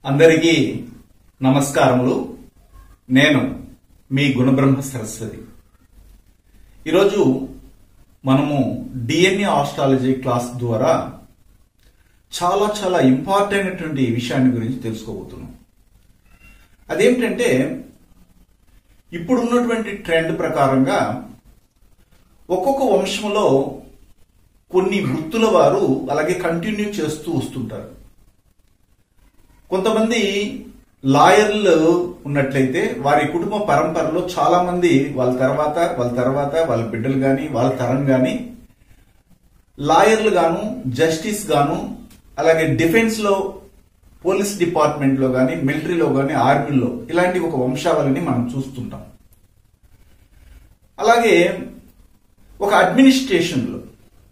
అందరికీ నమస్కారములు నేను మీ గుణబ్రహ్మ సరస్వతి ఈరోజు మనము డిఎన్ఏ ఆస్ట్రాలజీ క్లాస్ ద్వారా చాలా చాలా ఇంపార్టెంట్ అయినటువంటి విషయాన్ని గురించి తెలుసుకోబోతున్నాం అదేమిటంటే ఇప్పుడున్నటువంటి ట్రెండ్ ప్రకారంగా ఒక్కొక్క వంశంలో కొన్ని వృత్తుల వారు అలాగే కంటిన్యూ చేస్తూ వస్తుంటారు కొంతమంది లాయర్లు ఉన్నట్లయితే వారి కుటుంబ పరంపరలో చాలా మంది వాళ్ళ తర్వాత వాళ్ళ తర్వాత వాళ్ళ బిడ్డలు గాని వాళ్ళ తరం గాని లాయర్లు గాను జస్టిస్ గాను అలాగే డిఫెన్స్ లో పోలీస్ డిపార్ట్మెంట్ లో గాని మిలిటరీలో గాని ఆర్మీలో ఇలాంటి ఒక వంశావళిని మనం చూస్తుంటాం అలాగే ఒక అడ్మినిస్ట్రేషన్ లో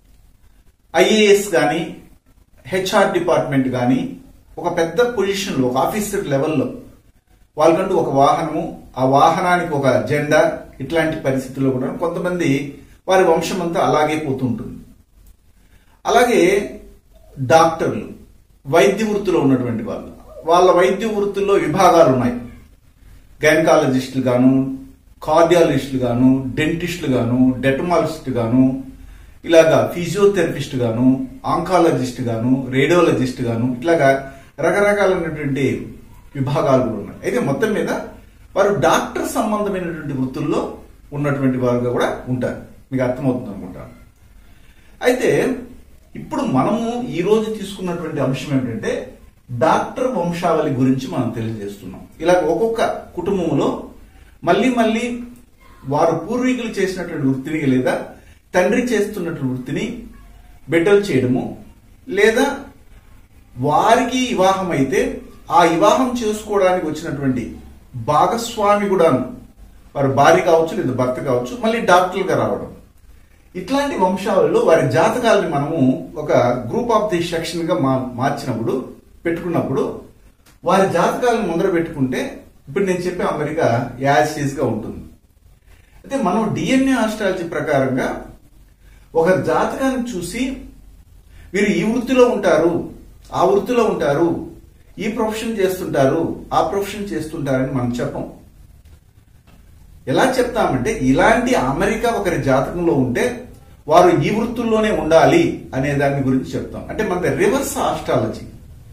ఐఏఎస్ కానీ హెచ్ఆర్ డిపార్ట్మెంట్ కానీ ఒక పెద్ద పొజిషన్లో ఒక ఆఫీసర్ లెవెల్లో వాళ్ళకంటూ ఒక వాహనము ఆ వాహనానికి ఒక జెండా ఇట్లాంటి పరిస్థితుల్లో కూడా కొంతమంది వారి వంశం అంతా అలాగే పోతుంటుంది అలాగే డాక్టర్లు వైద్య వృత్తిలో ఉన్నటువంటి వాళ్ళు వాళ్ళ వైద్య వృత్తుల్లో విభాగాలు ఉన్నాయి గైనకాలజిస్టులు గాను కార్డియాలజిస్టులు గాను డెంటిస్టులు గాను డెటమాలజిస్ట్ గాను ఇలాగా ఫిజియోథెరపిస్ట్ గాను ఆంకాలజిస్ట్ గాను రేడియోలజిస్ట్ గాను ఇట్లాగా రకరకాలైనటువంటి విభాగాలు కూడా ఉన్నాయి అయితే మొత్తం మీద వారు డాక్టర్ సంబంధమైనటువంటి వృత్తుల్లో ఉన్నటువంటి వారుగా కూడా ఉంటారు మీకు అర్థమవుతుంది అనుకుంటాను అయితే ఇప్పుడు మనము ఈ రోజు తీసుకున్నటువంటి అంశం ఏంటంటే డాక్టర్ వంశావళి గురించి మనం తెలియజేస్తున్నాం ఇలా ఒక్కొక్క కుటుంబంలో మళ్ళీ మళ్ళీ వారు పూర్వీకులు చేసినటువంటి వృత్తిని లేదా తండ్రి చేస్తున్నటువంటి వృత్తిని బిడ్డలు చేయడము లేదా వారికి వివాహం అయితే ఆ వివాహం చేసుకోవడానికి వచ్చినటువంటి భాగస్వామి కూడాను వారు భార్య కావచ్చు లేదా భర్త కావచ్చు మళ్ళీ డాక్టర్లుగా రావడం ఇట్లాంటి వంశావళిలో వారి జాతకాలని మనము ఒక గ్రూప్ ఆఫ్ ది సెక్షన్ గా మా మార్చినప్పుడు పెట్టుకున్నప్పుడు వారి జాతకాలను ముందర పెట్టుకుంటే ఇప్పుడు నేను చెప్పే అమెరికా యాజ్ గా ఉంటుంది అయితే మనం డిఎన్ఏ ఆస్ట్రాలజీ ప్రకారంగా ఒక జాతకాన్ని చూసి వీరు ఈ వృత్తిలో ఉంటారు ఆ వృత్తిలో ఉంటారు ఈ ప్రొఫెషన్ చేస్తుంటారు ఆ ప్రొఫెషన్ చేస్తుంటారని మనం చెప్పం ఎలా చెప్తామంటే ఇలాంటి అమెరికా ఒకరి జాతకంలో ఉంటే వారు ఈ వృత్తుల్లోనే ఉండాలి అనే దాని గురించి చెప్తాం అంటే మన రివర్స్ ఆస్ట్రాలజీ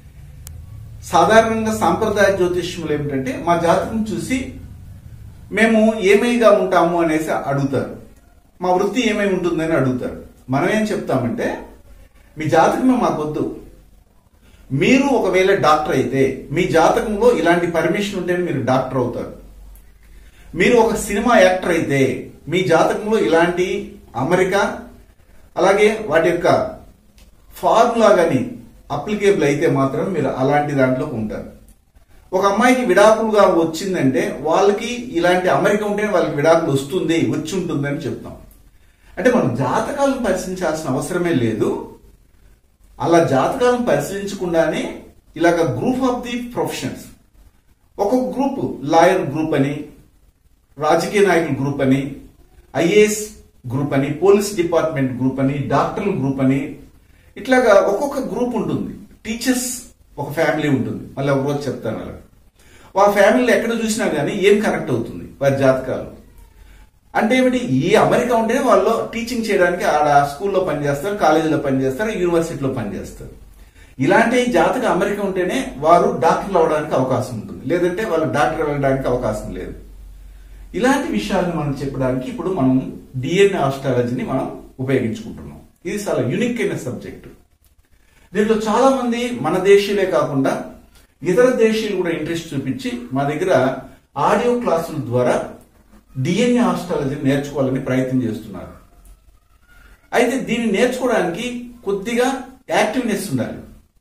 సాధారణంగా సాంప్రదాయ జ్యోతిష్యములు ఏమిటంటే మా జాతకం చూసి మేము ఏమైగా ఉంటాము అనేసి అడుగుతారు మా వృత్తి ఏమై ఉంటుందని అడుగుతారు మనం ఏం చెప్తామంటే మీ జాతకమే మాకొద్దు మీరు ఒకవేళ డాక్టర్ అయితే మీ జాతకంలో ఇలాంటి పర్మిషన్ ఉంటేనే మీరు డాక్టర్ అవుతారు మీరు ఒక సినిమా యాక్టర్ అయితే మీ జాతకంలో ఇలాంటి అమెరికా అలాగే వాటి యొక్క ఫార్ములా కానీ అప్లికేబుల్ అయితే మాత్రం మీరు అలాంటి దాంట్లోకి ఉంటారు ఒక అమ్మాయికి విడాకులుగా వచ్చిందంటే వాళ్ళకి ఇలాంటి అమెరికా ఉంటేనే వాళ్ళకి విడాకులు వస్తుంది వచ్చి ఉంటుందని చెప్తాం అంటే మనం జాతకాలను పరిశీలించాల్సిన అవసరమే లేదు అలా జాతకాలను పరిశీలించకుండానే ఇలాగ గ్రూప్ ఆఫ్ ది ప్రొఫెషన్స్ ఒక గ్రూప్ లాయర్ గ్రూప్ అని రాజకీయ నాయకుల గ్రూప్ అని ఐఏఎస్ గ్రూప్ అని పోలీస్ డిపార్ట్మెంట్ గ్రూప్ అని డాక్టర్ల గ్రూప్ అని ఇట్లాగా ఒక్కొక్క గ్రూప్ ఉంటుంది టీచర్స్ ఒక ఫ్యామిలీ ఉంటుంది మళ్ళీ ఒక రోజు చెప్తాను అలా ఆ ఫ్యామిలీలో ఎక్కడ చూసినా కానీ ఏం కనెక్ట్ అవుతుంది వారి జాతకాలు అంటే ఏమిటి ఈ అమెరికా ఉంటేనే వాళ్ళు టీచింగ్ చేయడానికి ఆడ స్కూల్లో పనిచేస్తారు కాలేజీలో పనిచేస్తారు యూనివర్సిటీలో పనిచేస్తారు ఇలాంటి జాతక అమెరికా ఉంటేనే వారు డాక్టర్లు అవడానికి అవకాశం ఉంటుంది లేదంటే వాళ్ళు డాక్టర్ వెళ్ళడానికి అవకాశం లేదు ఇలాంటి విషయాలను మనం చెప్పడానికి ఇప్పుడు మనం డిఎన్ఏ ఆస్ట్రాలజీని మనం ఉపయోగించుకుంటున్నాం ఇది చాలా యునిక్ అయిన సబ్జెక్టు దీంట్లో చాలా మంది మన దేశీయులే కాకుండా ఇతర దేశీయులు కూడా ఇంట్రెస్ట్ చూపించి మా దగ్గర ఆడియో క్లాసుల ద్వారా డిఎన్ఏ ఆస్ట్రాలజీ నేర్చుకోవాలని ప్రయత్నం చేస్తున్నారు అయితే దీన్ని నేర్చుకోవడానికి కొద్దిగా యాక్టివ్నెస్ ఉండాలి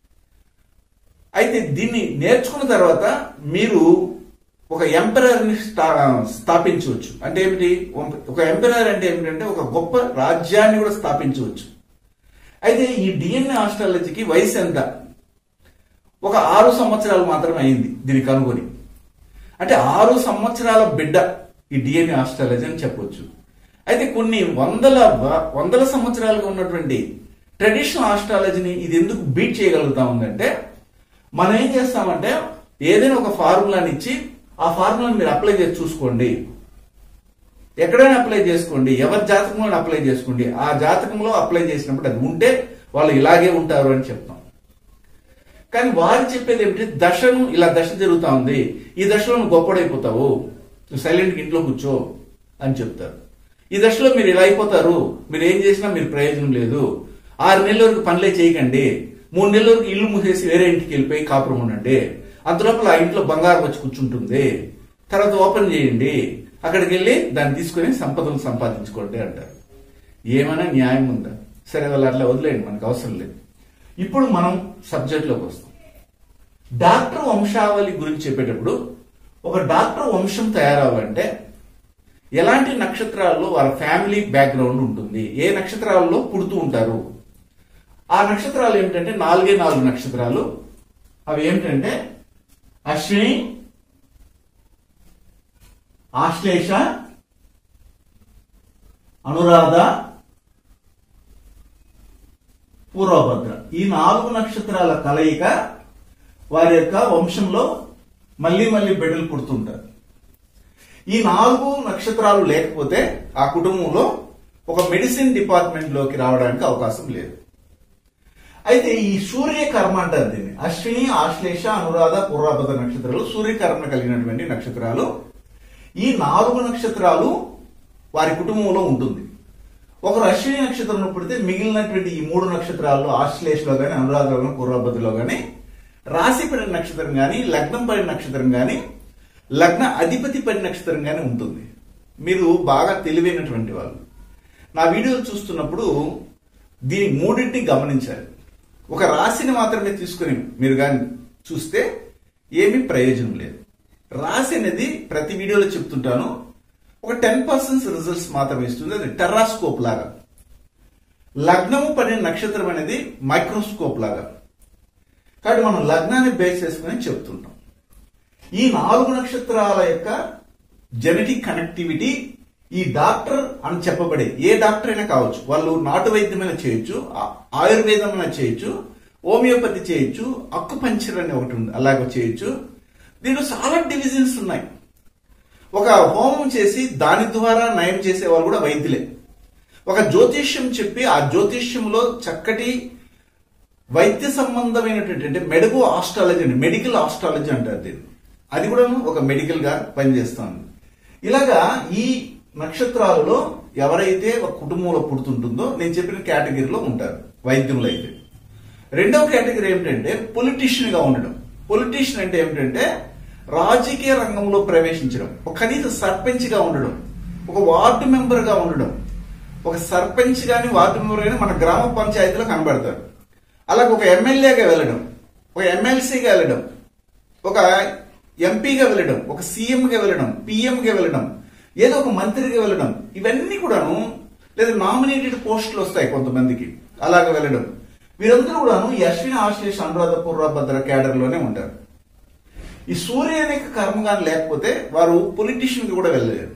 అయితే దీన్ని నేర్చుకున్న తర్వాత మీరు ఒక ఎంపరర్ని స్థాపించవచ్చు అంటే ఏమిటి ఒక ఎంపరర్ అంటే ఏమిటంటే ఒక గొప్ప రాజ్యాన్ని కూడా స్థాపించవచ్చు అయితే ఈ డిఎన్ఏ ఆస్ట్రాలజీకి వయసు ఎంత ఒక ఆరు సంవత్సరాలు మాత్రమే అయింది దీన్ని కనుగొని అంటే ఆరు సంవత్సరాల బిడ్డ ఈ డిఎన్ఏ ఆస్ట్రాలజీ అని చెప్పొచ్చు అయితే కొన్ని వందల వందల సంవత్సరాలుగా ఉన్నటువంటి ట్రెడిషనల్ ఆస్ట్రాలజీని ఇది ఎందుకు బీట్ చేయగలుగుతా ఉందంటే మనం ఏం చేస్తామంటే ఏదైనా ఒక ఫార్ములాని ఇచ్చి ఆ ఫార్ములాని మీరు అప్లై చేసి చూసుకోండి ఎక్కడైనా అప్లై చేసుకోండి ఎవరి జాతకంలో అప్లై చేసుకోండి ఆ జాతకంలో అప్లై చేసినప్పుడు అది ఉంటే వాళ్ళు ఇలాగే ఉంటారు అని చెప్తాం కానీ వారు చెప్పేది ఏమిటి దశను ఇలా దశ జరుగుతా ఉంది ఈ దశలో నువ్వు గొప్పడైపోతావు నువ్వు సైలెంట్గా ఇంట్లో కూర్చో అని చెప్తారు ఈ దశలో మీరు ఇలా అయిపోతారు మీరు ఏం చేసినా మీరు ప్రయోజనం లేదు ఆరు నెలల వరకు పనులే చేయకండి మూడు నెలల వరకు ఇల్లు మూసేసి వేరే ఇంటికి వెళ్ళిపోయి కాపురం ఉండండి అంతలోపల ఆ ఇంట్లో బంగారం వచ్చి కూర్చుంటుంది తర్వాత ఓపెన్ చేయండి అక్కడికి వెళ్ళి దాన్ని తీసుకొని సంపదలు సంపాదించుకోండి అంటారు ఏమైనా న్యాయం ఉందా సరే వాళ్ళు అట్లా వదిలేయండి మనకు అవసరం లేదు ఇప్పుడు మనం సబ్జెక్ట్లోకి వస్తాం డాక్టర్ వంశావళి గురించి చెప్పేటప్పుడు ఒక డాక్టర్ వంశం తయారవ్వాలంటే ఎలాంటి నక్షత్రాల్లో వారి ఫ్యామిలీ బ్యాక్గ్రౌండ్ ఉంటుంది ఏ నక్షత్రాల్లో పుడుతూ ఉంటారు ఆ నక్షత్రాలు ఏమిటంటే నాలుగే నాలుగు నక్షత్రాలు అవి ఏమిటంటే అశ్విని ఆశ్లేష అనురాధ పూర్వభద్ర ఈ నాలుగు నక్షత్రాల కలయిక వారి యొక్క వంశంలో మళ్ళీ మళ్ళీ బిడ్డలు పుడుతుంటారు ఈ నాలుగు నక్షత్రాలు లేకపోతే ఆ కుటుంబంలో ఒక మెడిసిన్ డిపార్ట్మెంట్ లోకి రావడానికి అవకాశం లేదు అయితే ఈ సూర్యకర్మ అంటారు దీన్ని అశ్విని ఆశ్లేష అనురాధ పూర్వభద్ర నక్షత్రాలు సూర్యకర్మ కలిగినటువంటి నక్షత్రాలు ఈ నాలుగు నక్షత్రాలు వారి కుటుంబంలో ఉంటుంది ఒకరు అశ్విని నక్షత్రంలో పుడితే మిగిలినటువంటి ఈ మూడు నక్షత్రాల్లో ఆశ్లేషలో గాని అనురాధలో గాని పూర్వభద్రలో గాని రాశి పడిన నక్షత్రం గాని లగ్నం పడిన నక్షత్రం గాని లగ్న అధిపతి పడిన నక్షత్రం గాని ఉంటుంది మీరు బాగా తెలివైనటువంటి వాళ్ళు నా వీడియోలు చూస్తున్నప్పుడు దీని మూడింటిని గమనించాలి ఒక రాశిని మాత్రమే తీసుకుని మీరు కానీ చూస్తే ఏమీ ప్రయోజనం లేదు రాశి అనేది ప్రతి వీడియోలో చెప్తుంటాను ఒక టెన్ పర్సెంట్ రిజల్ట్స్ మాత్రమే ఇస్తుంది అది టెర్రాస్కోప్ లాగా లగ్నము పడిన నక్షత్రం అనేది మైక్రోస్కోప్ లాగా కాబట్టి మనం లగ్నాన్ని బేస్ చేసుకుని చెప్తుంటాం ఈ నాలుగు నక్షత్రాల యొక్క జెనెటిక్ కనెక్టివిటీ ఈ డాక్టర్ అని చెప్పబడే ఏ డాక్టర్ అయినా కావచ్చు వాళ్ళు నాటు వైద్యమైనా చేయొచ్చు ఆ- ఆయుర్వేదమైనా చేయొచ్చు హోమియోపతి చేయొచ్చు అక్కుపంచర్ అని ఒకటి ఉంది అలాగ చేయొచ్చు దీంట్లో చాలా డివిజన్స్ ఉన్నాయి ఒక హోమం చేసి దాని ద్వారా నయం చేసే వాళ్ళు కూడా వైద్యులే ఒక జ్యోతిష్యం చెప్పి ఆ జ్యోతిష్యంలో చక్కటి వైద్య సంబంధమైనటువంటి అంటే మెడికో ఆస్ట్రాలజీ అండి మెడికల్ ఆస్ట్రాలజీ అంటారు దీన్ని అది కూడా ఒక మెడికల్ గా పనిచేస్తుంది ఇలాగా ఈ నక్షత్రాలలో ఎవరైతే ఒక కుటుంబంలో పుడుతుంటుందో నేను చెప్పిన కేటగిరీలో ఉంటారు వైద్యులు అయితే రెండవ కేటగిరీ ఏమిటంటే పొలిటీషియన్ గా ఉండడం పొలిటీషియన్ అంటే ఏమిటంటే రాజకీయ రంగంలో ప్రవేశించడం ఒక కనీసం సర్పంచ్ గా ఉండడం ఒక వార్డు మెంబర్ గా ఉండడం ఒక సర్పంచ్ గాని వార్డు మెంబర్ గాని మన గ్రామ పంచాయతీలో కనబడతారు అలాగే ఒక ఎమ్మెల్యేగా వెళ్ళడం ఒక ఎమ్మెల్సీగా వెళ్ళడం ఒక ఎంపీగా వెళ్ళడం ఒక సీఎంగా వెళ్ళడం పీఎంగా వెళ్ళడం ఏదో ఒక మంత్రిగా వెళ్ళడం ఇవన్నీ కూడాను లేదా నామినేటెడ్ పోస్టులు వస్తాయి కొంతమందికి అలాగ వెళ్ళడం వీరందరూ కూడాను ఈ అశ్విని ఆశ్లేష అనురాధ పూర్వభద్ర క్యాడర్ లోనే ఉంటారు ఈ సూర్య అనే కర్మగాని లేకపోతే వారు పొలిటీషియన్ కూడా వెళ్ళలేరు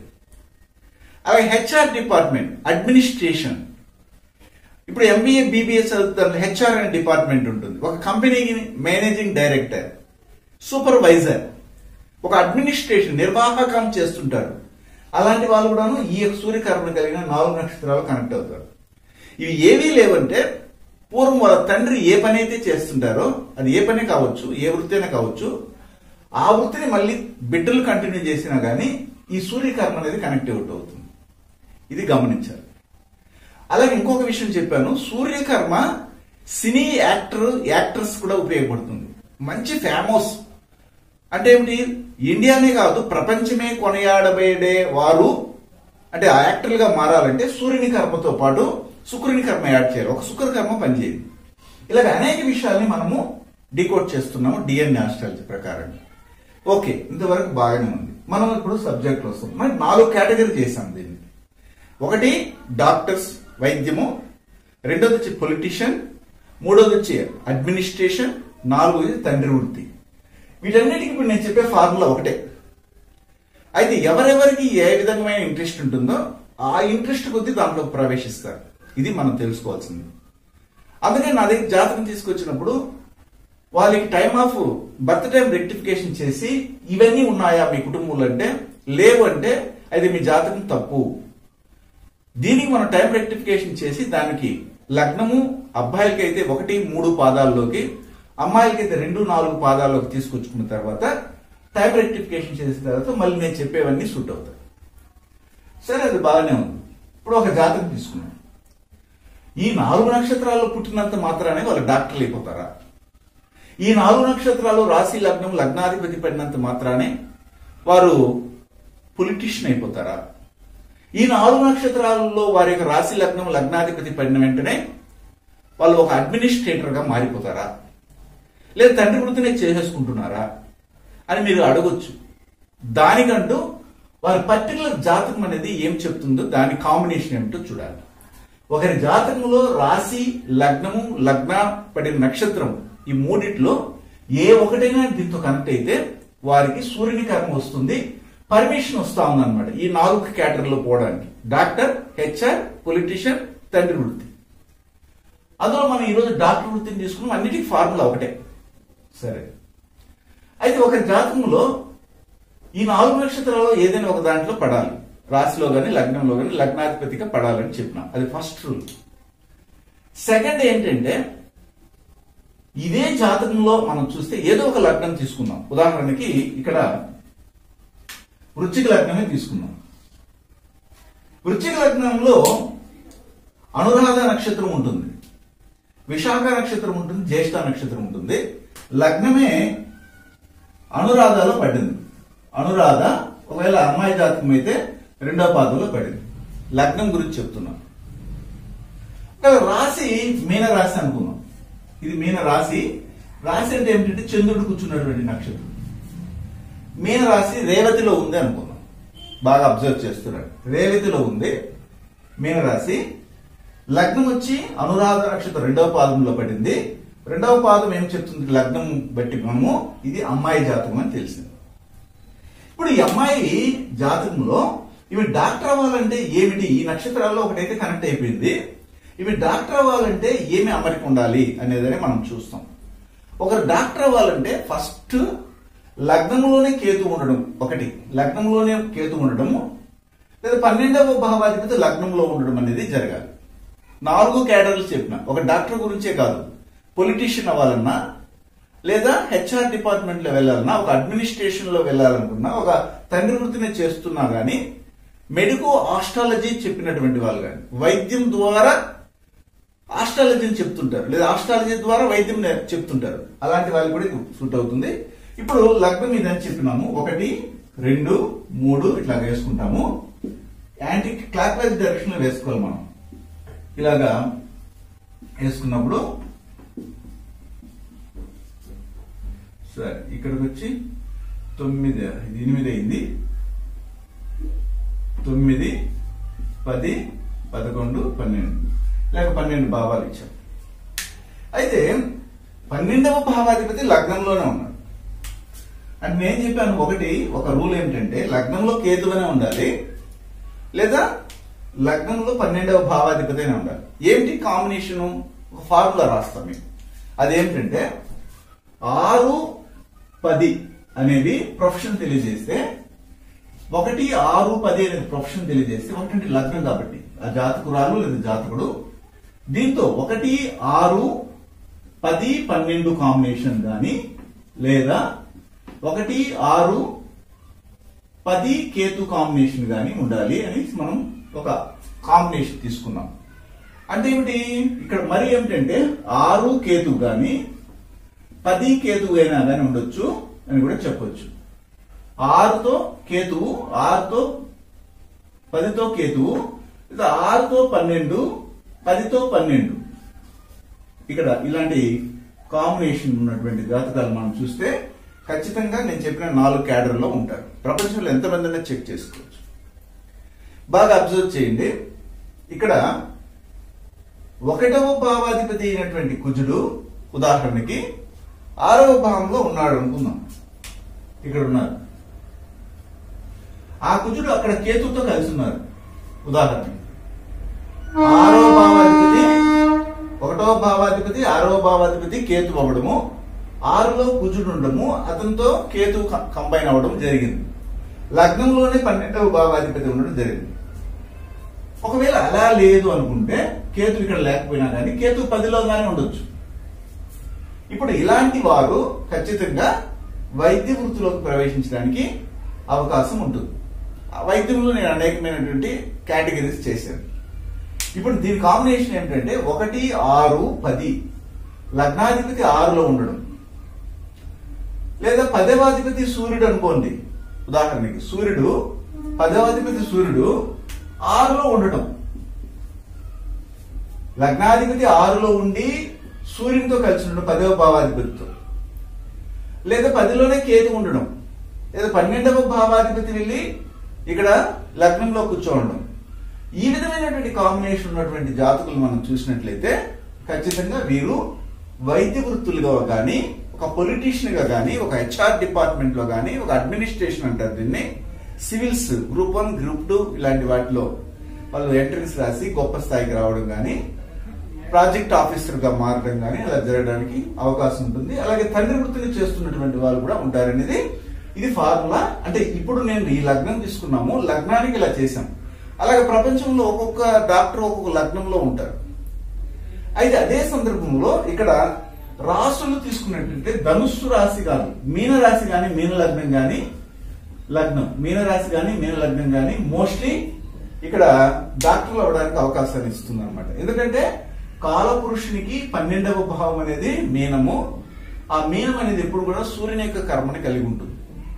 అలాగే హెచ్ఆర్ డిపార్ట్మెంట్ అడ్మినిస్ట్రేషన్ ఇప్పుడు ఎంబీఏ బీబీఏ చదువుతారు హెచ్ఆర్ అనే డిపార్ట్మెంట్ ఉంటుంది ఒక కంపెనీకి మేనేజింగ్ డైరెక్టర్ సూపర్వైజర్ ఒక అడ్మినిస్ట్రేషన్ నిర్వాహకం చేస్తుంటారు అలాంటి వాళ్ళు కూడాను ఈ యొక్క సూర్యకర్మ కలిగిన నాలుగు నక్షత్రాలు కనెక్ట్ అవుతారు ఇవి ఏవీ లేవంటే పూర్వం వాళ్ళ తండ్రి ఏ పని అయితే చేస్తుంటారో అది ఏ పని కావచ్చు ఏ వృత్తి అయినా కావచ్చు ఆ వృత్తిని మళ్ళీ బిడ్డలు కంటిన్యూ చేసినా గానీ ఈ సూర్యకర్మ అనేది కనెక్ట్ అవుట్ అవుతుంది ఇది గమనించాలి అలాగే ఇంకొక విషయం చెప్పాను సూర్యకర్మ సినీ యాక్టర్ యాక్టర్స్ కూడా ఉపయోగపడుతుంది మంచి ఫేమస్ అంటే ఏమిటి ఇండియానే కాదు ప్రపంచమే కొనియాడబడే వారు అంటే ఆ యాక్టర్లుగా మారాలంటే సూర్యుని కర్మతో పాటు శుక్రుని కర్మ యాడ్ చేయాలి ఒక శుక్ర కర్మ పనిచేయదు ఇలాగ అనేక విషయాల్ని మనము డీకోడ్ చేస్తున్నాము డిఎన్ఏ ఆస్ట్రాలజీ ప్రకారం ఓకే ఇంతవరకు బాగానే ఉంది మనం ఇప్పుడు సబ్జెక్ట్ వస్తాం మరి నాలుగు కేటగిరీ చేసాం దీన్ని ఒకటి డాక్టర్స్ వైద్యము రెండోది వచ్చి పొలిటీషియన్ మూడోది వచ్చి అడ్మినిస్ట్రేషన్ నాలుగోది తండ్రి వృత్తి వీటన్నిటికీ ఇప్పుడు నేను చెప్పే ఫార్ములా ఒకటే అయితే ఎవరెవరికి ఏ విధమైన ఇంట్రెస్ట్ ఉంటుందో ఆ ఇంట్రెస్ట్ కొద్దీ దాంట్లో ప్రవేశిస్తారు ఇది మనం తెలుసుకోవాల్సింది అందుకే నా దగ్గర జాతకం తీసుకొచ్చినప్పుడు వాళ్ళకి time of birth time rectification చేసి ఇవన్నీ ఉన్నాయా మీ కుటుంబంలో అంటే లేవు అంటే అది మీ జాతకం తప్పు దీనికి మనం టైం రెక్టిఫికేషన్ చేసి దానికి లగ్నము అబ్బాయిలకి అయితే ఒకటి మూడు పాదాల్లోకి అమ్మాయిలకి అయితే రెండు నాలుగు పాదాల్లోకి తీసుకొచ్చుకున్న తర్వాత టైం రెక్టిఫికేషన్ చేసిన తర్వాత మళ్ళీ నేను చెప్పేవన్నీ సూట్ అవుతాయి సరే అది బాగానే ఉంది ఇప్పుడు ఒక జాతకం తీసుకున్నాం ఈ నాలుగు నక్షత్రాల్లో పుట్టినంత మాత్రానే వాళ్ళు డాక్టర్లు అయిపోతారా ఈ నాలుగు నక్షత్రాలు రాశి లగ్నం లగ్నాధిపతి పడినంత మాత్రానే వారు పొలిటీషియన్ అయిపోతారా ఈ నాలుగు నక్షత్రాలలో వారి యొక్క రాశి లగ్నం లగ్నాధిపతి పడిన వెంటనే వాళ్ళు ఒక అడ్మినిస్ట్రేటర్ గా మారిపోతారా లేదా తండ్రి వృత్తినే చేసేసుకుంటున్నారా అని మీరు అడగొచ్చు దానికంటూ వారి పర్టికులర్ జాతకం అనేది ఏం చెప్తుందో దాని కాంబినేషన్ ఏమిటో చూడాలి ఒకరి జాతకంలో రాశి లగ్నము లగ్న పడిన నక్షత్రం ఈ మూడిట్లో ఏ ఒకటైనా దీంతో కనెక్ట్ అయితే వారికి సూర్యుని కర్మ వస్తుంది పర్మిషన్ వస్తా ఉందన్నమాట ఈ నాలుగు కేటర్లో పోవడానికి డాక్టర్ హెచ్ఆర్ పొలిటీషియన్ తండ్రి వృత్తి అందులో మనం ఈరోజు డాక్టర్ వృత్తిని తీసుకున్నాం అన్నిటికీ ఫార్ములా ఒకటే సరే అయితే ఒక జాతకంలో ఈ నాలుగు నక్షత్రాల్లో ఏదైనా ఒక దాంట్లో పడాలి రాశిలో గాని లగ్నంలో గాని లగ్నాధిపతిగా పడాలని చెప్పినాం అది ఫస్ట్ రూల్ సెకండ్ ఏంటంటే ఇదే జాతకంలో మనం చూస్తే ఏదో ఒక లగ్నం తీసుకుందాం ఉదాహరణకి ఇక్కడ వృశ్చిక లగ్నమే తీసుకుందాం వృశ్చిక లగ్నంలో అనురాధ నక్షత్రం ఉంటుంది విశాఖ నక్షత్రం ఉంటుంది జ్యేష్ఠ నక్షత్రం ఉంటుంది లగ్నమే అనురాధలో పడింది అనురాధ ఒకవేళ అమ్మాయి జాతకం అయితే రెండో పాదంలో పడింది లగ్నం గురించి చెప్తున్నాం ఇక్కడ రాశి మీన రాశి అనుకున్నాం ఇది మీన రాశి రాశి అంటే ఏమిటంటే చంద్రుడు కూర్చున్నటువంటి నక్షత్రం మీన రాశి రేవతిలో ఉంది అనుకున్నాం బాగా అబ్జర్వ్ చేస్తున్నాడు రేవతిలో ఉంది మీన రాశి లగ్నం వచ్చి అనురాధ నక్షత్రం రెండవ పాదంలో పడింది రెండవ పాదం ఏం చెప్తుంది లగ్నం బట్టి మనము ఇది అమ్మాయి జాతకం అని తెలిసింది ఇప్పుడు ఈ అమ్మాయి జాతకంలో ఇవి డాక్టర్ అవ్వాలంటే ఏమిటి ఈ నక్షత్రాల్లో ఒకటైతే కనెక్ట్ అయిపోయింది ఇవి డాక్టర్ అవ్వాలంటే ఏమి అమరిక ఉండాలి అనేదని మనం చూస్తాం ఒకరు డాక్టర్ అవ్వాలంటే ఫస్ట్ లగ్నంలోనే కేతు ఉండడం ఒకటి లగ్నంలోనే కేతు ఉండడము లేదా పన్నెండవ భావాధిపతి లగ్నంలో ఉండడం అనేది జరగాలి నాలుగు క్యాడర్లు చెప్పిన ఒక డాక్టర్ గురించే కాదు పొలిటీషియన్ అవ్వాలన్నా లేదా హెచ్ఆర్ డిపార్ట్మెంట్ లో వెళ్ళాలన్నా ఒక అడ్మినిస్ట్రేషన్ లో వెళ్ళాలనుకున్నా ఒక తండ్రి వృత్తిని చేస్తున్నా గానీ మెడికో ఆస్ట్రాలజీ చెప్పినటువంటి వాళ్ళు కానీ వైద్యం ద్వారా ఆస్ట్రాలజీని చెప్తుంటారు లేదా ఆస్ట్రాలజీ ద్వారా వైద్యం నే- చెప్తుంటారు అలాంటి వాళ్ళు కూడా ఇది సూట్ అవుతుంది ఇప్పుడు లగ్నం ఇదని చెప్పినాము ఒకటి రెండు మూడు ఇట్లా వేసుకుంటాము యాంటీ క్లాక్ వైజ్ డైరెక్షన్ లో వేసుకోవాలి మనం ఇలాగా వేసుకున్నప్పుడు సరే ఇక్కడికి వచ్చి తొమ్మిది ఇది ఎనిమిది అయింది తొమ్మిది పది పదకొండు పన్నెండు లేక పన్నెండు భావాలు ఇచ్చాం అయితే పన్నెండవ భావాధిపతి లగ్నంలోనే ఉన్నాడు అంటే నేను చెప్పాను ఒకటి ఒక రూల్ ఏమిటంటే లగ్నంలో కేతువనే ఉండాలి లేదా లగ్నంలో పన్నెండవ భావాధిపతి అయినా ఉండాలి ఏంటి కాంబినేషను ఒక ఫార్ములా రాస్తాం మీకు అదేమిటంటే ఆరు పది అనేవి ప్రొఫెషన్ తెలియజేస్తే ఒకటి ఆరు పది అనేది ప్రొఫెషన్ తెలియజేస్తే ఒకటి లగ్నం కాబట్టి ఆ జాతకురాలు లేదా జాతకుడు దీంతో ఒకటి ఆరు పది పన్నెండు కాంబినేషన్ గాని లేదా ఒకటి ఆరు పది కేతు కాంబినేషన్ గాని ఉండాలి అని మనం ఒక కాంబినేషన్ తీసుకున్నాం అంటే ఏమిటి ఇక్కడ మరి ఏమిటంటే ఆరు కేతు గాని పది కేతువు అయినా కానీ ఉండొచ్చు అని కూడా చెప్పొచ్చు ఆరుతో కేతువు ఆరుతో పదితో కేతువు లేదా ఆరుతో పన్నెండు పదితో పన్నెండు ఇక్కడ ఇలాంటి కాంబినేషన్ ఉన్నటువంటి జాతకాలు మనం చూస్తే ఖచ్చితంగా నేను చెప్పిన నాలుగు క్యాడర్లో ఉంటారు ప్రపంచంలో ఎంతమంది అయినా చెక్ చేసుకోవచ్చు బాగా అబ్జర్వ్ చేయండి ఇక్కడ ఒకటవ భావాధిపతి అయినటువంటి కుజుడు ఉదాహరణకి ఆరవ భావంలో ఉన్నాడు అనుకుందాం ఇక్కడ ఉన్నారు ఆ కుజుడు అక్కడ కేతుతో కలిసి ఉన్నారు ఉదాహరణకి ఆరవ భావాధిపతి ఒకటవ భావాధిపతి ఆరవ భావాధిపతి కేతు అవ్వడము ఆరులో కుజుడు ఉండము అతనితో కేతు కంబైన్ అవ్వడం జరిగింది లగ్నంలోనే పన్నెండవ భావాధిపతి ఉండడం జరిగింది ఒకవేళ అలా లేదు అనుకుంటే కేతు ఇక్కడ లేకపోయినా కానీ కేతు పదిలో కానీ ఉండొచ్చు ఇప్పుడు ఇలాంటి వారు ఖచ్చితంగా వైద్య వృత్తిలోకి ప్రవేశించడానికి అవకాశం ఉంటుంది ఆ వైద్యంలో నేను అనేకమైనటువంటి కేటగిరీస్ చేశాను ఇప్పుడు దీని కాంబినేషన్ ఏంటంటే ఒకటి ఆరు పది లగ్నాధిపతి ఆరులో ఉండడం లేదా పదవాధిపతి సూర్యుడు అనుకోండి ఉదాహరణకి సూర్యుడు పదవాధిపతి సూర్యుడు ఆరులో ఉండటం లగ్నాధిపతి ఆరులో ఉండి సూర్యునితో కలిసి ఉండడం పదవ భావాధిపతితో లేదా పదిలోనే కేతు ఉండడం లేదా పన్నెండవ భావాధిపతి వెళ్ళి ఇక్కడ లగ్నంలో కూర్చోవడం ఈ విధమైనటువంటి కాంబినేషన్ ఉన్నటువంటి జాతకులు మనం చూసినట్లయితే ఖచ్చితంగా వీరు వైద్య వృత్తులుగా కానీ ఒక పొలిటీషియన్ గా కానీ ఒక హెచ్ఆర్ డిపార్ట్మెంట్ లో కానీ ఒక అడ్మినిస్ట్రేషన్ అంటారు దీన్ని civils group one group two ఇలాంటి వాటిలో వాళ్ళు ఎంట్రన్స్ రాసి గొప్ప స్థాయికి రావడం కానీ ప్రాజెక్ట్ ఆఫీసర్ గా మారడం కానీ అలా జరగడానికి అవకాశం ఉంటుంది అలాగే తండ్రి వృత్తిని చేస్తున్నటువంటి వాళ్ళు కూడా ఉంటారనేది ఇది ఫార్ములా అంటే ఇప్పుడు నేను ఈ లగ్నం తీసుకున్నాము లగ్నానికి ఇలా చేశాం అలాగే ప్రపంచంలో ఒక్కొక్క డాక్టర్ ఒక్కొక్క లగ్నంలో ఉంటారు అయితే అదే సందర్భంలో ఇక్కడ రాసులు తీసుకున్నట్లయితే ధనుస్సు రాశి కాదు మీన రాశి కానీ మీన లగ్నం కానీ లగ్నం మీన రాశి కానీ మీన లగ్నం కానీ మోస్ట్లీ ఇక్కడ డాక్టర్లు అవడానికి అవకాశాన్ని ఇస్తుంది అనమాట ఎందుకంటే కాలపురుషునికి పన్నెండవ భావం అనేది మీనము ఆ మీనం అనేది ఎప్పుడు కూడా సూర్యుని యొక్క కర్మని కలిగి ఉంటుంది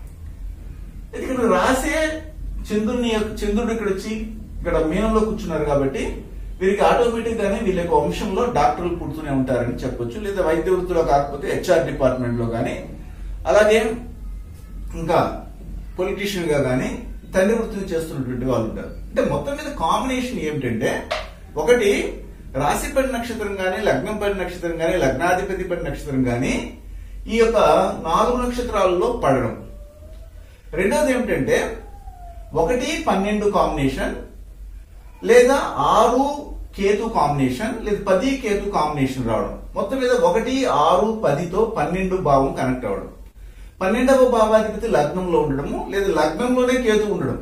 ఇక్కడ రాసే చంద్రుని యొక్క- చంద్రుడు ఇక్కడ వచ్చి ఇక్కడ మీనంలో కూర్చున్నారు కాబట్టి వీరికి ఆటోమేటిక్ గానే వీళ్ళ యొక్క వంశంలో డాక్టర్లు పుడుతూనే ఉంటారని చెప్పొచ్చు లేదా వైద్య వృత్తిలో కాకపోతే హెచ్ఆర్ డిపార్ట్మెంట్ లో కానీ అలాగే ఇంకా పొలిటీషియన్ గా కానీ తండ్రి వృత్తిని చేస్తున్నటువంటి వాళ్ళు ఉంటారు అంటే మొత్తం మీద కాంబినేషన్ ఏమిటంటే ఒకటి రాశి పడి నక్షత్రం కానీ లగ్నం పడి నక్షత్రం కానీ లగ్నాధిపతి పడి నక్షత్రం కానీ ఈ యొక్క నాలుగు నక్షత్రాలలో పడడం రెండోది ఏమిటంటే ఒకటి పన్నెండు కాంబినేషన్ లేదా ఆరు కేతు కాంబినేషన్ లేదా పది కేతు కాంబినేషన్ రావడం మొత్తం మీద ఒకటి ఆరు పదితో పన్నెండు భావం కనెక్ట్ అవ్వడం పన్నెండవ భావాధిపతి లగ్నంలో ఉండడము లేదా లగ్నంలోనే కేతు ఉండడం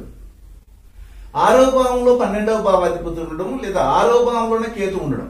ఆరో భావంలో పన్నెండవ భావాధిపతి ఉండడము లేదా ఆరో భావంలోనే కేతు ఉండడం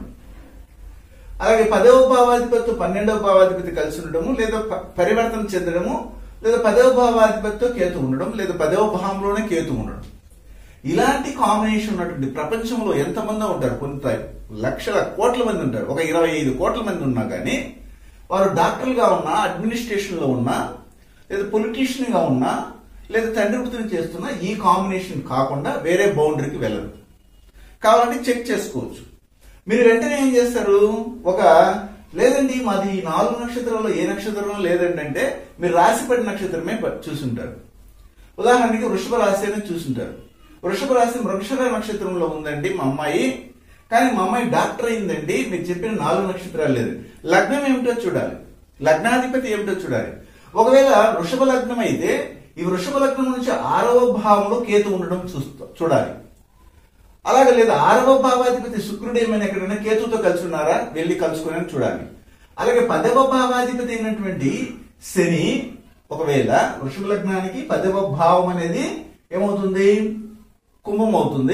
అలాగే పదవ భావాధిపతితో పన్నెండవ భావాధిపతి కలిసి ఉండడము లేదా ప- పరివర్తన చెందడము లేదా పదవ భావాధిపతితో కేతు ఉండడం లేదా పదవ భావంలోనే కేతు ఉండడం ఇలాంటి కాంబినేషన్ ఉన్నటువంటి ప్రపంచంలో ఎంతమంది ఉంటారు కొంత లక్షల కోట్ల మంది ఉంటారు ఒక ఇరవై ఐదు కోట్ల మంది ఉన్నా కానీ వారు డాక్టర్లుగా ఉన్నా అడ్మినిస్ట్రేషన్ లో ఉన్నా లేదా పొలిటీషియన్ గా ఉన్నా లేదా తండ్రి వృత్తిని చేస్తున్నా ఈ కాంబినేషన్ కాకుండా వేరే బౌండరీకి వెళ్ళరు కావాలంటే చెక్ చేసుకోవచ్చు మీరు వెంటనే ఏం చేస్తారు ఒక లేదండి మాది ఈ నాలుగు నక్షత్రాల్లో ఏ నక్షత్రం లేదండి అంటే మీరు రాశిపడి నక్షత్రమే ప- చూసుంటారు ఉదాహరణకి వృషభ రాశి అని చూసుంటారు వృషభ రాశి వృక్షర నక్షత్రంలో ఉందండి మా అమ్మాయి కానీ మా అమ్మాయి డాక్టర్ అయిందండి మీరు చెప్పిన నాలుగు నక్షత్రాలు లేదు లగ్నం ఏమిటో చూడాలి లగ్నాధిపతి ఏమిటో చూడాలి ఒకవేళ వృషభ లగ్నం అయితే ఈ వృషభ లగ్నం నుంచి ఆరవ భావంలో కేతు ఉండడం చూస్తా చూడాలి అలాగే లేదా ఆరవ భావాధిపతి శుక్రుడు ఏమైనా ఎక్కడైనా కేతుతో కలిసి ఉన్నారా వెళ్ళి కలుసుకుని అని చూడాలి అలాగే పదవ భావాధిపతి అయినటువంటి శని ఒకవేళ వృషభ లగ్నానికి పదవ భావం అనేది ఏమవుతుంది కుంభం అవుతుంది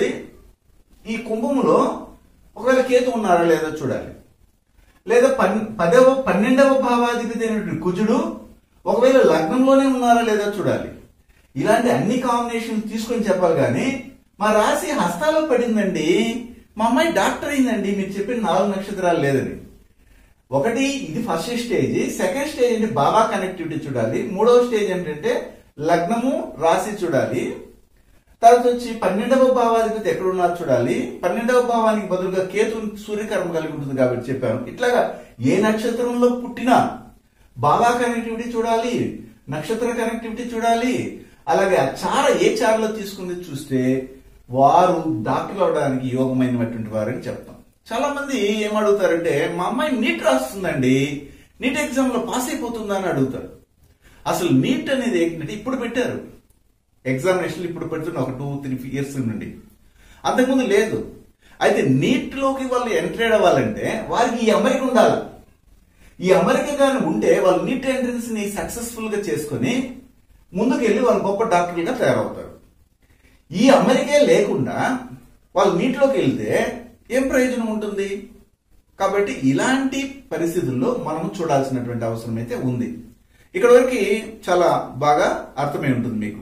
ఈ కుంభములో ఒకవేళ కేతు ఉన్నారా లేదా చూడాలి లేదా పన్ పదవ పన్నెండవ భావాధిపతి అయినటువంటి కుజుడు ఒకవేళ లగ్నంలోనే ఉన్నారా లేదా చూడాలి ఇలాంటి అన్ని కాంబినేషన్ తీసుకొని చెప్పాలి కానీ మా రాశి హస్తాలో పడిందండి మా అమ్మాయి డాక్టర్ అయిందండి మీరు చెప్పిన నాలుగు నక్షత్రాలు లేదని ఒకటి ఇది ఫస్ట్ స్టేజ్ సెకండ్ స్టేజ్ అంటే బాబా కనెక్టివిటీ చూడాలి మూడవ స్టేజ్ ఏంటంటే లగ్నము రాశి చూడాలి తర్వాత వచ్చి పన్నెండవ భావాధిపతి ఎక్కడ ఉన్నారు చూడాలి పన్నెండవ భావానికి బదులుగా కేతు సూర్యకర్మ కలిగి ఉంటుంది కాబట్టి చెప్పాను ఇట్లాగా ఏ నక్షత్రంలో పుట్టినా బాబా కనెక్టివిటీ చూడాలి నక్షత్ర కనెక్టివిటీ చూడాలి అలాగే ఆ చార ఏ చారలో తీసుకుంది చూస్తే వారు డాక్టర్ అవడానికి యోగమైనటువంటి వారని చెప్తాం చాలా మంది ఏమడుగుతారంటే మా అమ్మాయి నీట్ రాస్తుందండి నీట్ ఎగ్జామ్ లో పాస్ అయిపోతుందా అని అడుగుతారు అసలు నీట్ అనేది ఏంటంటే ఇప్పుడు పెట్టారు ఎగ్జామినేషన్ ఇప్పుడు పెడుతున్న ఒక టూ త్రీ ఇయర్స్ నుండి అంతకుముందు లేదు అయితే నీట్ లోకి వాళ్ళు ఎంటర్ అవ్వాలంటే వారికి ఈ అమరిక ఉండాలి ఈ అమెరికా కానీ ఉంటే వాళ్ళు నీట్ ఎంట్రన్స్ ని సక్సెస్ఫుల్ గా చేసుకుని ముందుకెళ్ళి వాళ్ళు గొప్ప డాక్టర్లుగా తయారవుతారు ఈ అమెరికా లేకుండా వాళ్ళు నీటిలోకి వెళ్తే ఏం ప్రయోజనం ఉంటుంది కాబట్టి ఇలాంటి పరిస్థితుల్లో మనం చూడాల్సినటువంటి అవసరం అయితే ఉంది ఇక్కడ వరకు చాలా బాగా అర్థమై ఉంటుంది మీకు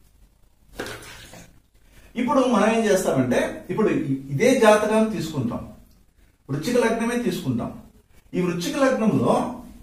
ఇప్పుడు మనం ఏం చేస్తామంటే ఇప్పుడు ఇదే జాతకాన్ని తీసుకుంటాం వృచ్చిక లగ్నమే తీసుకుంటాం ఈ వృచ్చిక లగ్నంలో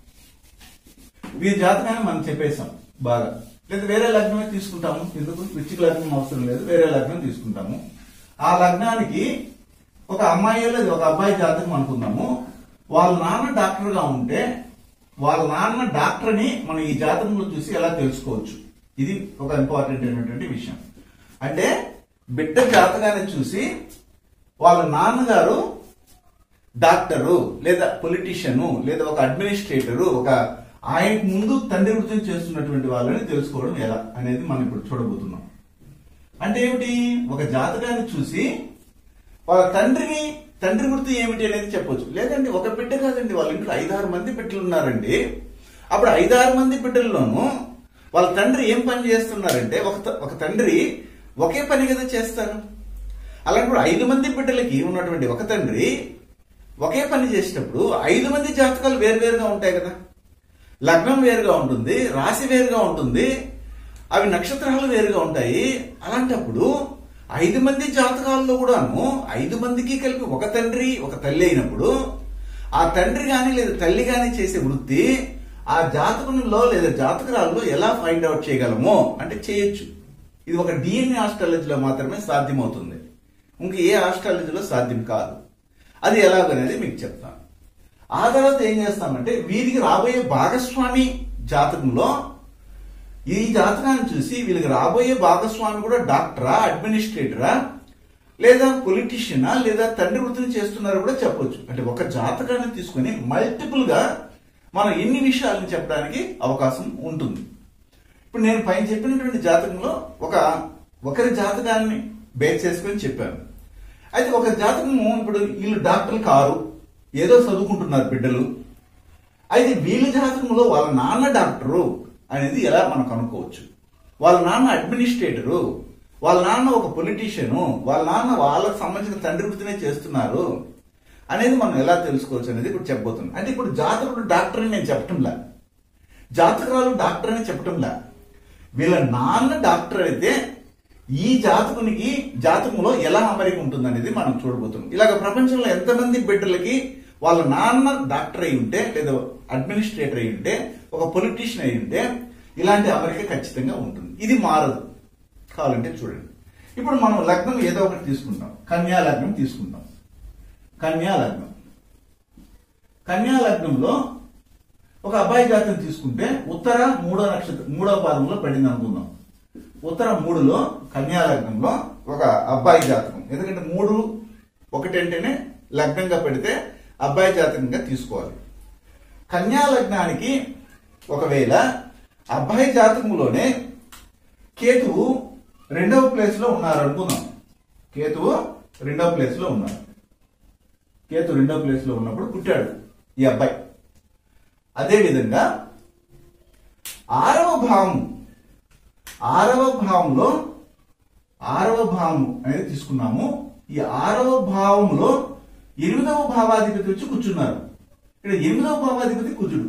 వీరి జాతకాన్ని మనం చెప్పేసాం బాగా లేదా వేరే లగ్నమే తీసుకుంటాము ఎందుకు వృచ్చిక లగ్నం అవసరం లేదు వేరే లగ్నం తీసుకుంటాము ఆ లగ్నానికి ఒక అమ్మాయి లేదు ఒక అబ్బాయి జాతకం అనుకుందాము వాళ్ళ నాన్న డాక్టర్ గా ఉంటే వాళ్ళ నాన్న డాక్టర్ అని మనం ఈ జాతకంలో చూసి ఎలా తెలుసుకోవచ్చు ఇది ఒక ఇంపార్టెంట్ అయినటువంటి విషయం అంటే బిడ్డ జాతకాన్ని చూసి వాళ్ళ నాన్నగారు డాక్టరు లేదా పొలిటీషియను లేదా ఒక అడ్మినిస్ట్రేటరు ఒక ఆయనకు ముందు తండ్రి వృత్తిని చేస్తున్నటువంటి వాళ్ళని తెలుసుకోవడం ఎలా అనేది మనం ఇప్పుడు చూడబోతున్నాం అంటే ఏమిటి ఒక జాతకాన్ని చూసి వాళ్ళ తండ్రిని తండ్రి వృత్తి ఏమిటి అనేది చెప్పొచ్చు లేదండి ఒక బిడ్డ కాదండి వాళ్ళ ఇంట్లో ఐదారు మంది బిడ్డలు ఉన్నారండి అప్పుడు ఐదారు మంది బిడ్డల్లోనూ వాళ్ళ తండ్రి ఏం పని చేస్తున్నారంటే ఒక త- ఒక తండ్రి ఒకే పని కదా చేస్తారు అలాంటప్పుడు ఐదు మంది బిడ్డలకి ఉన్నటువంటి ఒక తండ్రి ఒకే పని చేసేటప్పుడు ఐదు మంది జాతకాలు వేరువేరుగా ఉంటాయి కదా లగ్నం వేరుగా ఉంటుంది రాశి వేరుగా ఉంటుంది అవి నక్షత్రాలు వేరుగా ఉంటాయి అలాంటప్పుడు ఐదు మంది జాతకాల్లో కూడాను ఐదు మందికి కలిపి ఒక తండ్రి ఒక తల్లి అయినప్పుడు ఆ తండ్రి గాని లేదా తల్లి గాని చేసే వృత్తి ఆ జాతకంలో లేదా జాతకరాల్లో ఎలా ఫైండ్ అవుట్ చేయగలమో అంటే చేయొచ్చు ఇది ఒక డిఎన్ఏ ఆస్ట్రాలజీలో మాత్రమే సాధ్యమవుతుంది ఇంక ఏ ఆస్ట్రాలజీలో సాధ్యం కాదు అది ఎలాగనేది మీకు చెప్తాను ఆ తర్వాత ఏం చేస్తామంటే వీరికి రాబోయే భాగస్వామి జాతకంలో ఈ జాతకాన్ని చూసి వీళ్ళకి రాబోయే భాగస్వామి కూడా డాక్టరా అడ్మినిస్ట్రేటరా లేదా పొలిటీషియనా లేదా తండ్రి వృత్తిని చేస్తున్నారో కూడా చెప్పొచ్చు అంటే ఒక జాతకాన్ని తీసుకొని మల్టిపుల్ గా మనం ఎన్ని విషయాలను చెప్పడానికి అవకాశం ఉంటుంది ఇప్పుడు నేను పైన చెప్పినటువంటి జాతకంలో ఒక ఒకరి జాతకాన్ని బేస్ చేసుకొని చెప్పాను అయితే ఒక జాతకము ఇప్పుడు వీళ్ళు డాక్టర్లు కారు ఏదో చదువుకుంటున్నారు బిడ్డలు అయితే వీళ్ళ జాతకంలో వాళ్ళ నాన్న డాక్టరు అనేది ఎలా మనం కనుక్కోవచ్చు వాళ్ళ నాన్న అడ్మినిస్ట్రేటరు వాళ్ళ నాన్న ఒక పొలిటీషియను వాళ్ళ నాన్న వాళ్ళకి సంబంధించిన తండ్రి వృత్తినే చేస్తున్నారు అనేది మనం ఎలా తెలుసుకోవచ్చు అనేది ఇప్పుడు చెప్పబోతున్నాం అంటే ఇప్పుడు జాతకుడు డాక్టర్ అని నేను చెప్పటంలా జాతకురాలు డాక్టర్ అని చెప్పటంలా వీళ్ళ నాన్న డాక్టర్ అయితే ఈ జాతకునికి జాతకంలో ఎలా అమరిక ఉంటుంది అనేది మనం చూడబోతున్నాం ఇలాగ ప్రపంచంలో ఎంతమంది బిడ్డలకి వాళ్ళ నాన్న డాక్టర్ అయి ఉంటే లేదా అడ్మినిస్ట్రేటర్ అయి ఉంటే ఒక పొలిటీషియన్ అయి ఉంటే ఇలాంటి అమరిక ఖచ్చితంగా ఉంటుంది ఇది మారదు కావాలంటే చూడండి ఇప్పుడు మనం లగ్నం ఏదో ఒకటి తీసుకుంటాం కన్యా లగ్నం తీసుకుంటాం కన్యా లగ్నం కన్యా లగ్నంలో ఒక అబ్బాయి జాతకం తీసుకుంటే ఉత్తర మూడో నక్షత్రం మూడో పాదంలో పడింది అనుకుందాం ఉత్తర మూడులో కన్యా లగ్నంలో ఒక అబ్బాయి జాతకం ఎందుకంటే మూడు ఒకటి అంటేనే లగ్నంగా పెడితే అబ్బాయి జాతకంగా తీసుకోవాలి కన్యా లగ్నానికి ఒకవేళ అబ్బాయి జాతకంలోనే కేతువు రెండవ ప్లేస్ లో ఉన్నారు అనుకుందాం కేతువు రెండవ ప్లేస్ లో ఉన్నారు కేతు రెండవ ప్లేస్ లో ఉన్నప్పుడు పుట్టాడు ఈ అబ్బాయి అదే విధంగా ఆరవ భావం ఆరవ భావంలో ఆరవ భావం అనేది తీసుకున్నాము ఈ ఆరవ భావంలో ఎనిమిదవ భావాధిపతి వచ్చి కూర్చున్నారు ఇక్కడ ఎనిమిదవ భావాధిపతి కుజుడు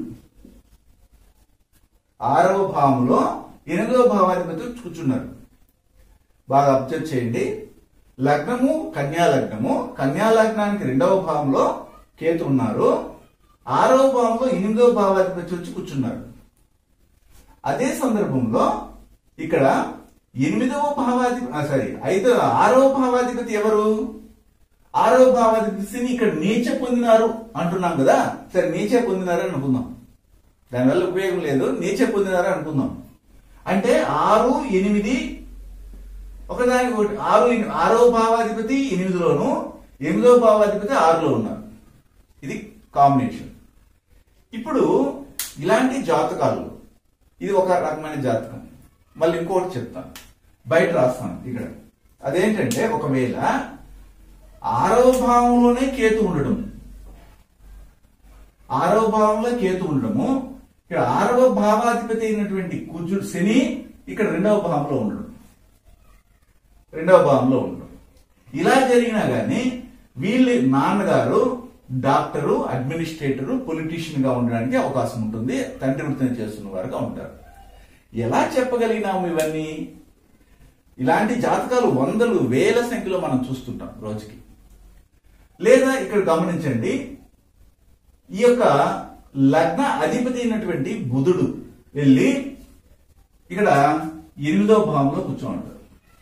ఆరవ భావంలో ఎనిమిదవ భావాధిపతి వచ్చి కూర్చున్నారు బాగా అబ్జర్వ్ చేయండి లగ్నము కన్యా లగ్నము కన్యా లగ్నానికి రెండవ భావంలో కేతు ఉన్నారు ఆరవ భావంలో ఎనిమిదవ భావాధిపతి వచ్చి కూర్చున్నారు అదే సందర్భంలో ఇక్కడ ఎనిమిదవ భావాధిపతి సారీ ఐదవ ఆరవ భావాధిపతి ఎవరు ఆరవ భావాధిపతిని ఇక్కడ నీచ పొందినారు అంటున్నాం కదా సరే నీచ పొందినారు అని అనుకుందాం దానివల్ల ఉపయోగం లేదు నీచ పొందినారు అనుకుందాం అంటే ఆరు ఎనిమిది ఒకదానికి ఒకటి ఆరు ఎని- ఆరవ భావాధిపతి ఎనిమిదిలోను ఎనిమిదవ భావాధిపతి ఆరులో ఉన్నారు ఇది కాంబినేషన్ ఇప్పుడు ఇలాంటి జాతకాలు ఇది ఒక రకమైన జాతకం మళ్ళీ ఇంకోటి చెప్తాను బయట రాస్తాను ఇక్కడ అదేంటంటే ఒకవేళ ఆరవ భావంలోనే కేతు ఉండడం ఆరవ భావంలో కేతు ఉండడము ఇక్కడ ఆరవ భావాధిపతి అయినటువంటి కుజుడు శని ఇక్కడ రెండవ భావంలో ఉండడం రెండవ భావంలో ఉండడం ఇలా జరిగినా గానీ వీళ్ళ నాన్నగారు డాక్టరు అడ్మినిస్ట్రేటరు పొలిటీషియన్ గా ఉండడానికి అవకాశం ఉంటుంది తండ్రి వృత్తిని చేస్తున్న వారుగా ఉంటారు ఎలా చెప్పగలిగినాము ఇవన్నీ ఇలాంటి జాతకాలు వందలు వేల సంఖ్యలో మనం చూస్తుంటాం రోజుకి లేదా ఇక్కడ గమనించండి ఈ యొక్క లగ్న అధిపతి అయినటువంటి బుధుడు వెళ్ళి ఇక్కడ ఎనిమిదో భావంలో కూర్చోంటారు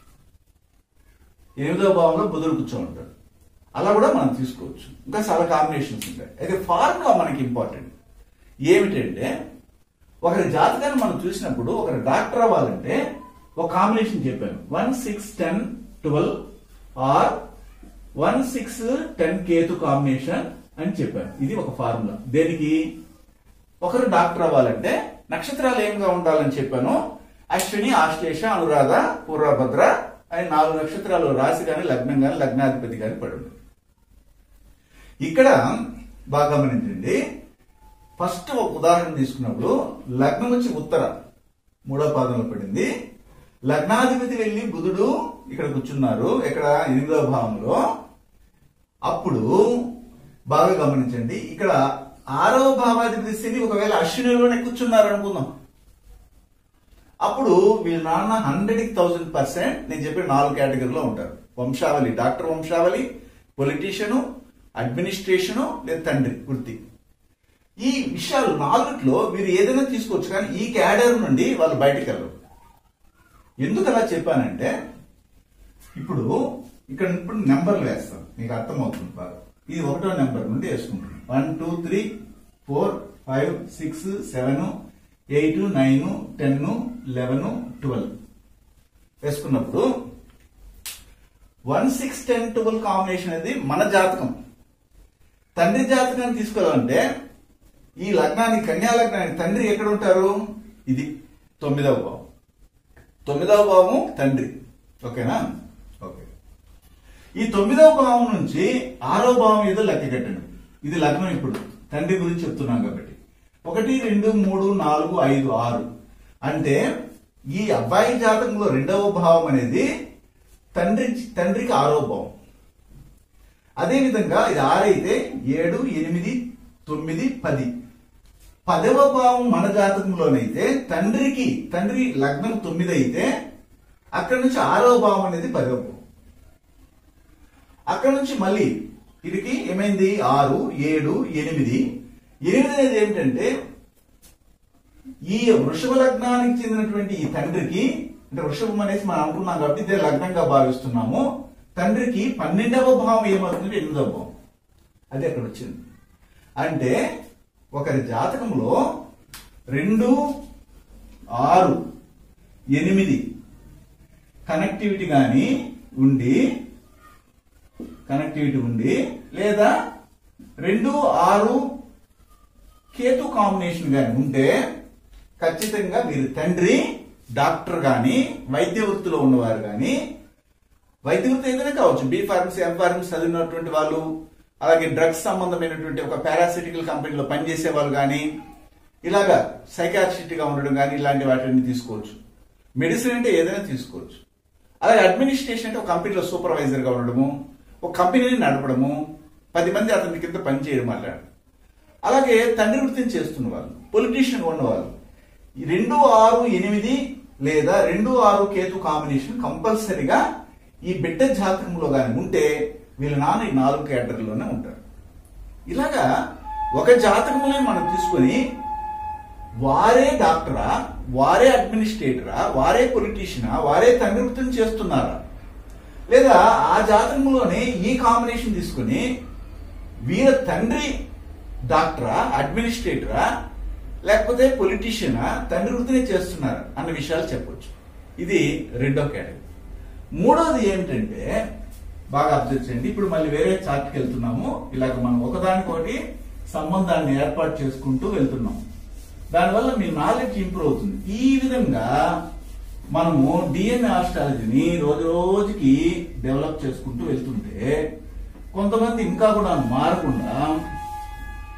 ఎనిమిదో భావంలో బుధుడు కూర్చోంటాడు అలా కూడా మనం తీసుకోవచ్చు ఇంకా చాలా కాంబినేషన్స్ ఉంటాయి అయితే ఫార్ములా మనకి ఇంపార్టెంట్ ఏమిటంటే ఒకరి జాతకాన్ని మనం చూసినప్పుడు ఒకరి డాక్టర్ అవ్వాలంటే ఒక కాంబినేషన్ చెప్పాను one six ten twelve or one six ten Ketu combination అని చెప్పాను ఇది ఒక ఫార్ములా దేనికి ఒకరు డాక్టర్ అవ్వాలంటే నక్షత్రాలు ఏమిగా ఉండాలని చెప్పాను అశ్విని ఆశ్లేష అనురాధ పూర్వభద్ర అని నాలుగు నక్షత్రాలు రాశి కానీ లగ్నం కానీ లగ్నాధిపతి కానీ పడి ఉంది ఇక్కడ బాగా గమనించండి ఫస్ట్ ఒక ఉదాహరణ తీసుకున్నప్పుడు లగ్నం వచ్చి ఉత్తర మూడో పాదంలో పడింది లగ్నాధిపతి వెళ్ళి బుధుడు ఇక్కడ కూర్చున్నారు ఇక్కడ ఎనిమిదవ భావంలో అప్పుడు బాగా గమనించండి ఇక్కడ ఆరవ భావాధిపతి శని ఒకవేళ అశ్వినిలోనే కూర్చున్నారు అనుకుందాం అప్పుడు వీళ్ళ నాన్న హండ్రెడ్ థౌసండ్ పర్సెంట్ నేను చెప్పిన నాలుగు కేటగిరీలో ఉంటారు వంశావళి డాక్టర్ వంశావళి పొలిటీషియను అడ్మినిస్ట్రేషను లేదా తండ్రి వృత్తి ఈ విషయాలు నాలుగిట్లో మీరు ఏదైనా తీసుకోవచ్చు కానీ ఈ క్యాడర్ నుండి వాళ్ళు బయటికి వెళ్ళరు ఎందుకు అలా చెప్పానంటే ఇప్పుడు ఇక్కడ ఇప్పుడు నెంబర్లు వేస్తాం మీకు అర్థమవుతుంది బాగా ఇది ఒకటో నెంబర్ నుండి వేసుకుంటున్నాం one two three four five six seven eight nine ten eleven twelve వేసుకున్నప్పుడు one six ten twelve combination అనేది మన జాతకం తండ్రి జాతకాన్ని తీసుకోవాలంటే ఈ లగ్నాన్ని కన్యా లగ్నానికి తండ్రి ఎక్కడ ఉంటారు ఇది తొమ్మిదవ భావం తొమ్మిదవ భావము తండ్రి ఓకేనా ఓకే ఈ తొమ్మిదవ భావం నుంచి ఆరో భావం ఏదో లెక్క కట్టండి ఇది లగ్నం ఇప్పుడు తండ్రి గురించి చెప్తున్నాం కాబట్టి ఒకటి రెండు మూడు నాలుగు ఐదు ఆరు అంటే ఈ అబ్బాయి జాతకంలో రెండవ భావం అనేది తండ్రి తండ్రికి ఆరో భావం అదే విధంగా ఇది ఆరైతే ఏడు ఎనిమిది తొమ్మిది పది పదవ భావం మన జాతకంలోనైతే తండ్రికి తండ్రి లగ్నం తొమ్మిది అయితే అక్కడి నుంచి ఆరవ భావం అనేది పదవ భావం అక్కడ నుంచి మళ్ళీ వీటికి ఏమైంది ఆరు ఏడు ఎనిమిది ఎనిమిది అనేది ఏమిటంటే ఈ వృషభ లగ్నానికి చెందినటువంటి ఈ తండ్రికి అంటే వృషభం అనేసి మనం అనుకున్నాం కాబట్టి ఇదే లగ్నంగా భావిస్తున్నాము తండ్రికి పన్నెండవ భావం ఏమవుతుంది ఎనిమిదవ భావం అది అక్కడ వచ్చింది అంటే ఒకరి జాతకంలో రెండు ఆరు ఎనిమిది కనెక్టివిటీ కానీ ఉండి కనెక్టివిటీ ఉండి లేదా రెండు ఆరు కేతు కాంబినేషన్ కానీ ఉంటే ఖచ్చితంగా మీరు తండ్రి డాక్టర్ కానీ వైద్య వృత్తిలో ఉన్నవారు కానీ వైద్య వృత్తి ఏదైనా కావచ్చు బీ ఫార్మసీ ఎం ఫార్మసీ చదివినటువంటి వాళ్ళు అలాగే డ్రగ్స్ సంబంధమైనటువంటి ఒక పారాసిటికల్ కంపెనీలో పనిచేసే వాళ్ళు కానీ ఇలాగా సైకాట్రిస్ట్ గా ఉండడం కానీ ఇలాంటి వాటిని తీసుకోవచ్చు మెడిసిన్ అంటే ఏదైనా తీసుకోవచ్చు అలాగే అడ్మినిస్ట్రేషన్ అంటే ఒక కంపెనీలో సూపర్వైజర్ గా ఉండడము ఒక కంపెనీని నడపడము పది మంది అతని కింద పనిచేయడం అలా అలాగే తండ్రి వృత్తిని చేస్తున్న వాళ్ళు పొలిటీషియన్ ఉన్నవాళ్ళు ఈ రెండు ఆరు ఎనిమిది లేదా రెండు ఆరు కేతు కాంబినేషన్ కంపల్సరిగా ఈ బిడ్డ జాతకంలో కానీ ఉంటే వీళ్ళ నాన్న ఈ నాలుగు కేటర్లోనే ఉంటారు ఇలాగా ఒక జాతకంలో మనం తీసుకొని వారే డాక్టరా వారే అడ్మినిస్ట్రేటరా వారే పొలిటీషియనా వారే తండ్రి వృత్తిని చేస్తున్నారా లేదా ఆ జాతకంలోనే ఈ కాంబినేషన్ తీసుకుని వీళ్ళ తండ్రి డాక్టరా అడ్మినిస్ట్రేటరా లేకపోతే పొలిటీషియనా తండ్రి వృత్తిని చేస్తున్నారా అన్న విషయాలు చెప్పొచ్చు ఇది రెండో కేటగిరీ మూడోది ఏమిటంటే బాగా అబ్జర్వ్ చేయండి ఇప్పుడు మళ్ళీ వేరే చార్ట్కి వెళ్తున్నాము ఇలాగ మనం ఒకదానికొకటి సంబంధాన్ని ఏర్పాటు చేసుకుంటూ వెళ్తున్నాం దానివల్ల మీ నాలెడ్జ్ ఇంప్రూవ్ అవుతుంది ఈ విధంగా మనము డిఎన్ఏ ఆస్ట్రాలజీని రోజు రోజుకి డెవలప్ చేసుకుంటూ వెళ్తుంటే కొంతమంది ఇంకా కూడా మారకుండా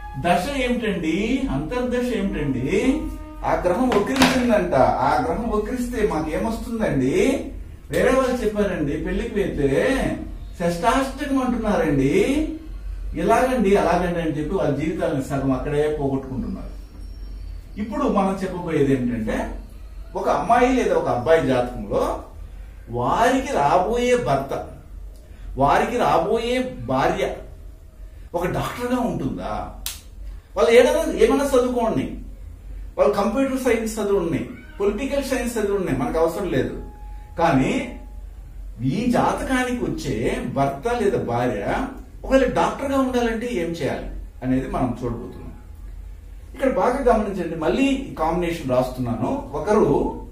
దశ ఏమిటండి అంతర్దశ ఏమిటండి ఆ గ్రహం వక్రించిందంట ఆ గ్రహం వక్రిస్తే మాకేమొస్తుందండి వేరే వాళ్ళు చెప్పారండి పెళ్లికి వెళ్తే షష్టాష్టకం అంటున్నారండి ఇలాగండి అలాగండి అని చెప్పి వాళ్ళ జీవితాలను సగం అక్కడే పోగొట్టుకుంటున్నారు ఇప్పుడు మనం చెప్పబోయేది ఏంటంటే ఒక అమ్మాయి లేదా ఒక అబ్బాయి జాతకంలో వారికి రాబోయే భర్త వారికి రాబోయే భార్య ఒక డాక్టర్గా ఉంటుందా వాళ్ళు ఏదైనా ఏమైనా చదువుకోండి వాళ్ళు కంప్యూటర్ సైన్స్ చదువున్నాయి పొలిటికల్ సైన్స్ చదువున్నాయి మనకు అవసరం లేదు కానీ ఈ జాతకానికి వచ్చే భర్త లేదా భార్య ఒకవేళ డాక్టర్గా ఉండాలంటే ఏం చేయాలి అనేది మనం చూడబోతున్నాం ఇక్కడ బాగా గమనించండి మళ్ళీ ఈ కాంబినేషన్ రాస్తున్నాను ఒకరు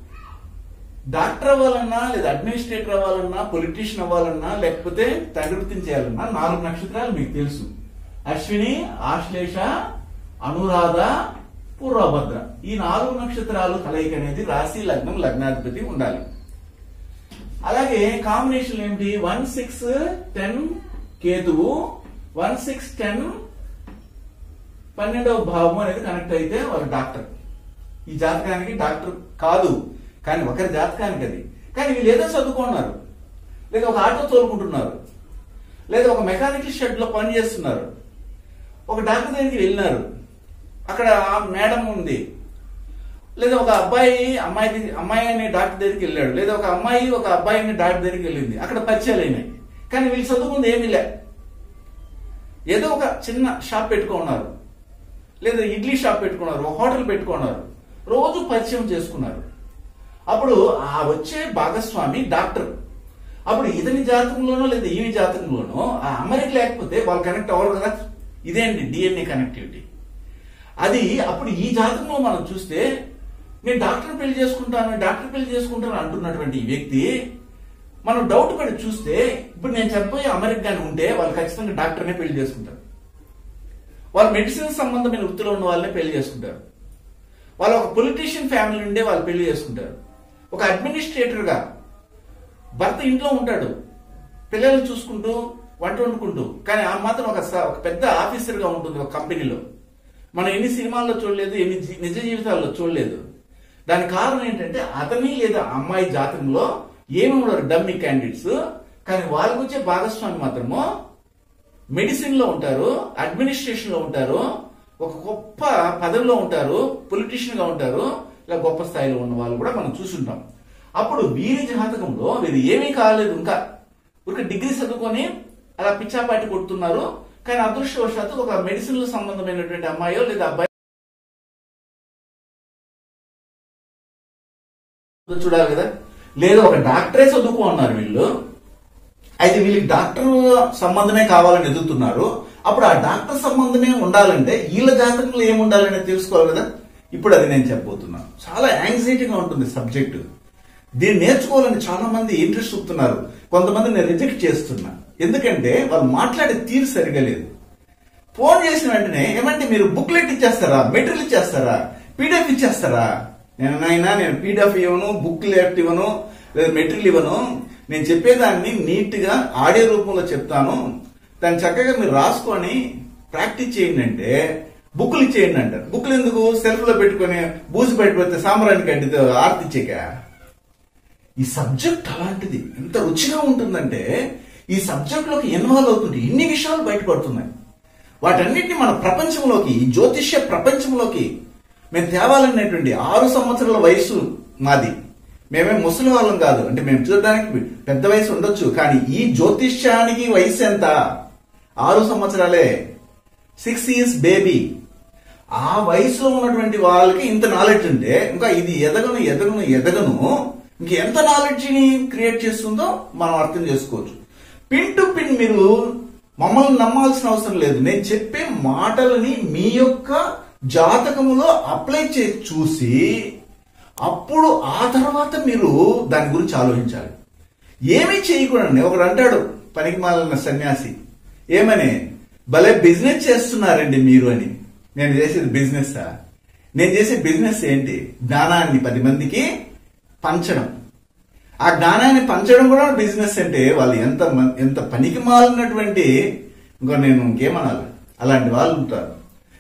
డాక్టర్ అవ్వాలన్నా లేదా అడ్మినిస్ట్రేటర్ అవ్వాలన్నా పొలిటీషియన్ అవ్వాలన్నా లేకపోతే తండ్రివృత్తిని చేయాలన్నా నాలుగు నక్షత్రాలు మీకు తెలుసు అశ్విని ఆశ్లేష అనురాధ పూర్వభద్ర ఈ నాలుగు నక్షత్రాలు కలయిక అనేది రాశి లగ్నం లగ్నాధిపతి ఉండాలి అలాగే కాంబినేషన్ ఏమిటి వన్ సిక్స్ టెన్ కేతువు వన్ సిక్స్ టెన్ పన్నెండవ భావం అనేది కనెక్ట్ అయితే వాళ్ళు డాక్టర్ ఈ జాతకానికి డాక్టర్ కాదు కానీ ఒకరి జాతకానికి అది కానీ వీళ్ళు ఏదో చదువుకున్నారు లేదా ఒక ఆటో తోలుకుంటున్నారు లేదా ఒక మెకానికల్ షెడ్ లో పని చేస్తున్నారు ఒక డాక్టర్ దగ్గరికి వెళ్ళినారు అక్కడ ఆ మేడం ఉంది లేదా ఒక అబ్బాయి అమ్మాయి అమ్మాయి అనే డాక్టర్ దగ్గరికి వెళ్ళాడు లేదా ఒక అమ్మాయి ఒక అబ్బాయి అనే డాక్టర్ దగ్గరికి వెళ్ళింది అక్కడ పరిచయాలు అయినాయి కానీ వీళ్ళు చదువుకుంది ఏమీ లే ఏదో ఒక చిన్న షాప్ పెట్టుకున్నారు లేదా ఇడ్లీ షాప్ పెట్టుకున్నారు ఒక హోటల్ పెట్టుకున్నారు రోజు పరిచయం చేసుకున్నారు అప్పుడు ఆ వచ్చే భాగస్వామి డాక్టర్ అప్పుడు ఇతని జాతకంలోనో లేదా ఈవి జాతకంలోనో ఆ అమరిక లేకపోతే వాళ్ళు కనెక్ట్ అవ్వరు కదా ఇదే అండి డిఎన్ఏ కనెక్టివిటీ అది అప్పుడు ఈ జాతకంలో మనం చూస్తే నేను డాక్టర్ పెళ్లి చేసుకుంటాను డాక్టర్ పెళ్లి చేసుకుంటాను అంటున్నటువంటి ఈ వ్యక్తి మనం డౌట్ పడి చూస్తే ఇప్పుడు నేను చెప్పబోయే అమెరికా కానీ ఉంటే వాళ్ళు ఖచ్చితంగా డాక్టర్నే పెళ్లి చేసుకుంటారు వాళ్ళు మెడిసిన్ సంబంధమైన వృత్తిలో ఉన్న వాళ్ళనే పెళ్లి చేసుకుంటారు వాళ్ళు ఒక పొలిటీషియన్ ఫ్యామిలీ నుండే వాళ్ళు పెళ్లి చేసుకుంటారు ఒక అడ్మినిస్ట్రేటర్ గా భర్త ఇంట్లో ఉంటాడు పిల్లల్ని చూసుకుంటూ వంట వండుకుంటూ కానీ ఆ మాత్రం ఒక స- ఒక పెద్ద ఆఫీసర్ గా ఉంటుంది ఒక కంపెనీలో మనం ఎన్ని సినిమాల్లో చూడలేదు ఎన్ని జీ- నిజ జీవితాల్లో చూడలేదు దానికి కారణం ఏంటంటే అతని లేదా అమ్మాయి జాతకంలో ఏమి ఉండరు డమ్మి క్యాండిడేట్స్ కానీ వాళ్ళకి వచ్చే భాగస్వామి మాత్రము మెడిసిన్ లో ఉంటారు అడ్మినిస్ట్రేషన్ లో ఉంటారు ఒక గొప్ప పదవిలో ఉంటారు పొలిటీషియన్ గా ఉంటారు ఇలా గొప్ప స్థాయిలో ఉన్న వాళ్ళు కూడా మనం చూసుంటాం అప్పుడు వీరి జాతకంలో వీరు ఏమీ కాలేదు ఇంకా ఒక డిగ్రీ చదువుకొని అలా పిచ్చాపాటి కొడుతున్నారు కానీ అదృష్టవశాత్తు ఒక మెడిసిన్ సంబంధమైనటువంటి అమ్మాయో లేదా అబ్బాయి చూడాలి కదా లేదా ఒక డాక్టరే చదువుకో అన్నారు వీళ్ళు అయితే వీళ్ళకి డాక్టర్ సంబంధమే కావాలని ఎదుగుతున్నారు అప్పుడు ఆ డాక్టర్ సంబంధమే ఉండాలంటే వీళ్ళ జాతకంలో ఏమి ఉండాలని తెలుసుకోవాలి కదా ఇప్పుడు అది నేను చెప్పబోతున్నాను చాలా యాంగ్జైటీగా ఉంటుంది సబ్జెక్టు దీన్ని నేర్చుకోవాలని చాలా మంది ఇంట్రెస్ట్ చూపుతున్నారు కొంతమంది నేను రిజెక్ట్ చేస్తున్నా ఎందుకంటే వాళ్ళు మాట్లాడే తీరు సరిగా లేదు ఫోన్ చేసిన వెంటనే ఏమంటే మీరు బుక్లెట్ ఇచ్చేస్తారా మెటీరియల్ ఇచ్చేస్తారా పీడిఎఫ్ ఇచ్చేస్తారా నేను నాయనా నేను పీడిఎఫ్ ఇవ్వను బుక్లెట్ ఇవ్వను లేదా మెటీరియల్ ఇవ్వను నేను చెప్పేదాన్ని నీట్ గా ఆడియో రూపంలో చెప్తాను దాన్ని చక్కగా మీరు రాసుకొని ప్రాక్టీస్ చేయండి అంటే బుక్లు ఇచ్చేయండి అంటారు బుక్లు ఎందుకు సెల్ఫ్ లో పెట్టుకొని బూసి పెట్టుకోతే సాంబ్రానికి అడ్డితో ఆర్తిచ్చాక ఈ సబ్జెక్ట్ అలాంటిది ఎంత రుచిగా ఉంటుందంటే ఈ సబ్జెక్ట్ లోకి ఇన్వాల్వ్ అవుతుంది ఇన్ని విషయాలు బయటపడుతున్నాయి వాటన్నిటిని మన ప్రపంచంలోకి ఈ జ్యోతిష్య ప్రపంచంలోకి మేము తేవాలనేటువంటి ఆరు సంవత్సరాల వయసు మాది మేమే ముసలి వాళ్ళం కాదు అంటే మేము చూడడానికి పెద్ద వయసు ఉండొచ్చు కానీ ఈ జ్యోతిష్యానికి వయసు ఎంత ఆరు సంవత్సరాలే సిక్స్ ఇయర్స్ బేబీ ఆ వయసులో ఉన్నటువంటి వాళ్ళకి ఇంత నాలెడ్జ్ ఉంటే ఇంకా ఇది ఎదగను ఎదగను ఎదగను ఇంక ఎంత నాలెడ్జ్ ని క్రియేట్ చేస్తుందో మనం అర్థం చేసుకోవచ్చు పిన్ టు పిన్ మీరు మమ్మల్ని నమ్మాల్సిన అవసరం లేదు నేను చెప్పే మాటలని మీ యొక్క జాతకములో అప్లై చేసి చూసి అప్పుడు ఆ తర్వాత మీరు దాని గురించి ఆలోచించాలి ఏమీ చేయకూడదండి ఒకడు అంటాడు పనికి మాలిన సన్యాసి ఏమని భలే బిజినెస్ చేస్తున్నారండి మీరు అని నేను చేసేది బిజినెస్ నేను చేసే బిజినెస్ ఏంటి జ్ఞానాన్ని పది మందికి పంచడం ఆ జ్ఞానాన్ని పంచడం కూడా బిజినెస్ అంటే వాళ్ళు ఎంత మం- ఎంత పనికి మాలినటువంటి ఇంకో నేను ఇంకేమనాలి అలాంటి వాళ్ళు ఉంటారు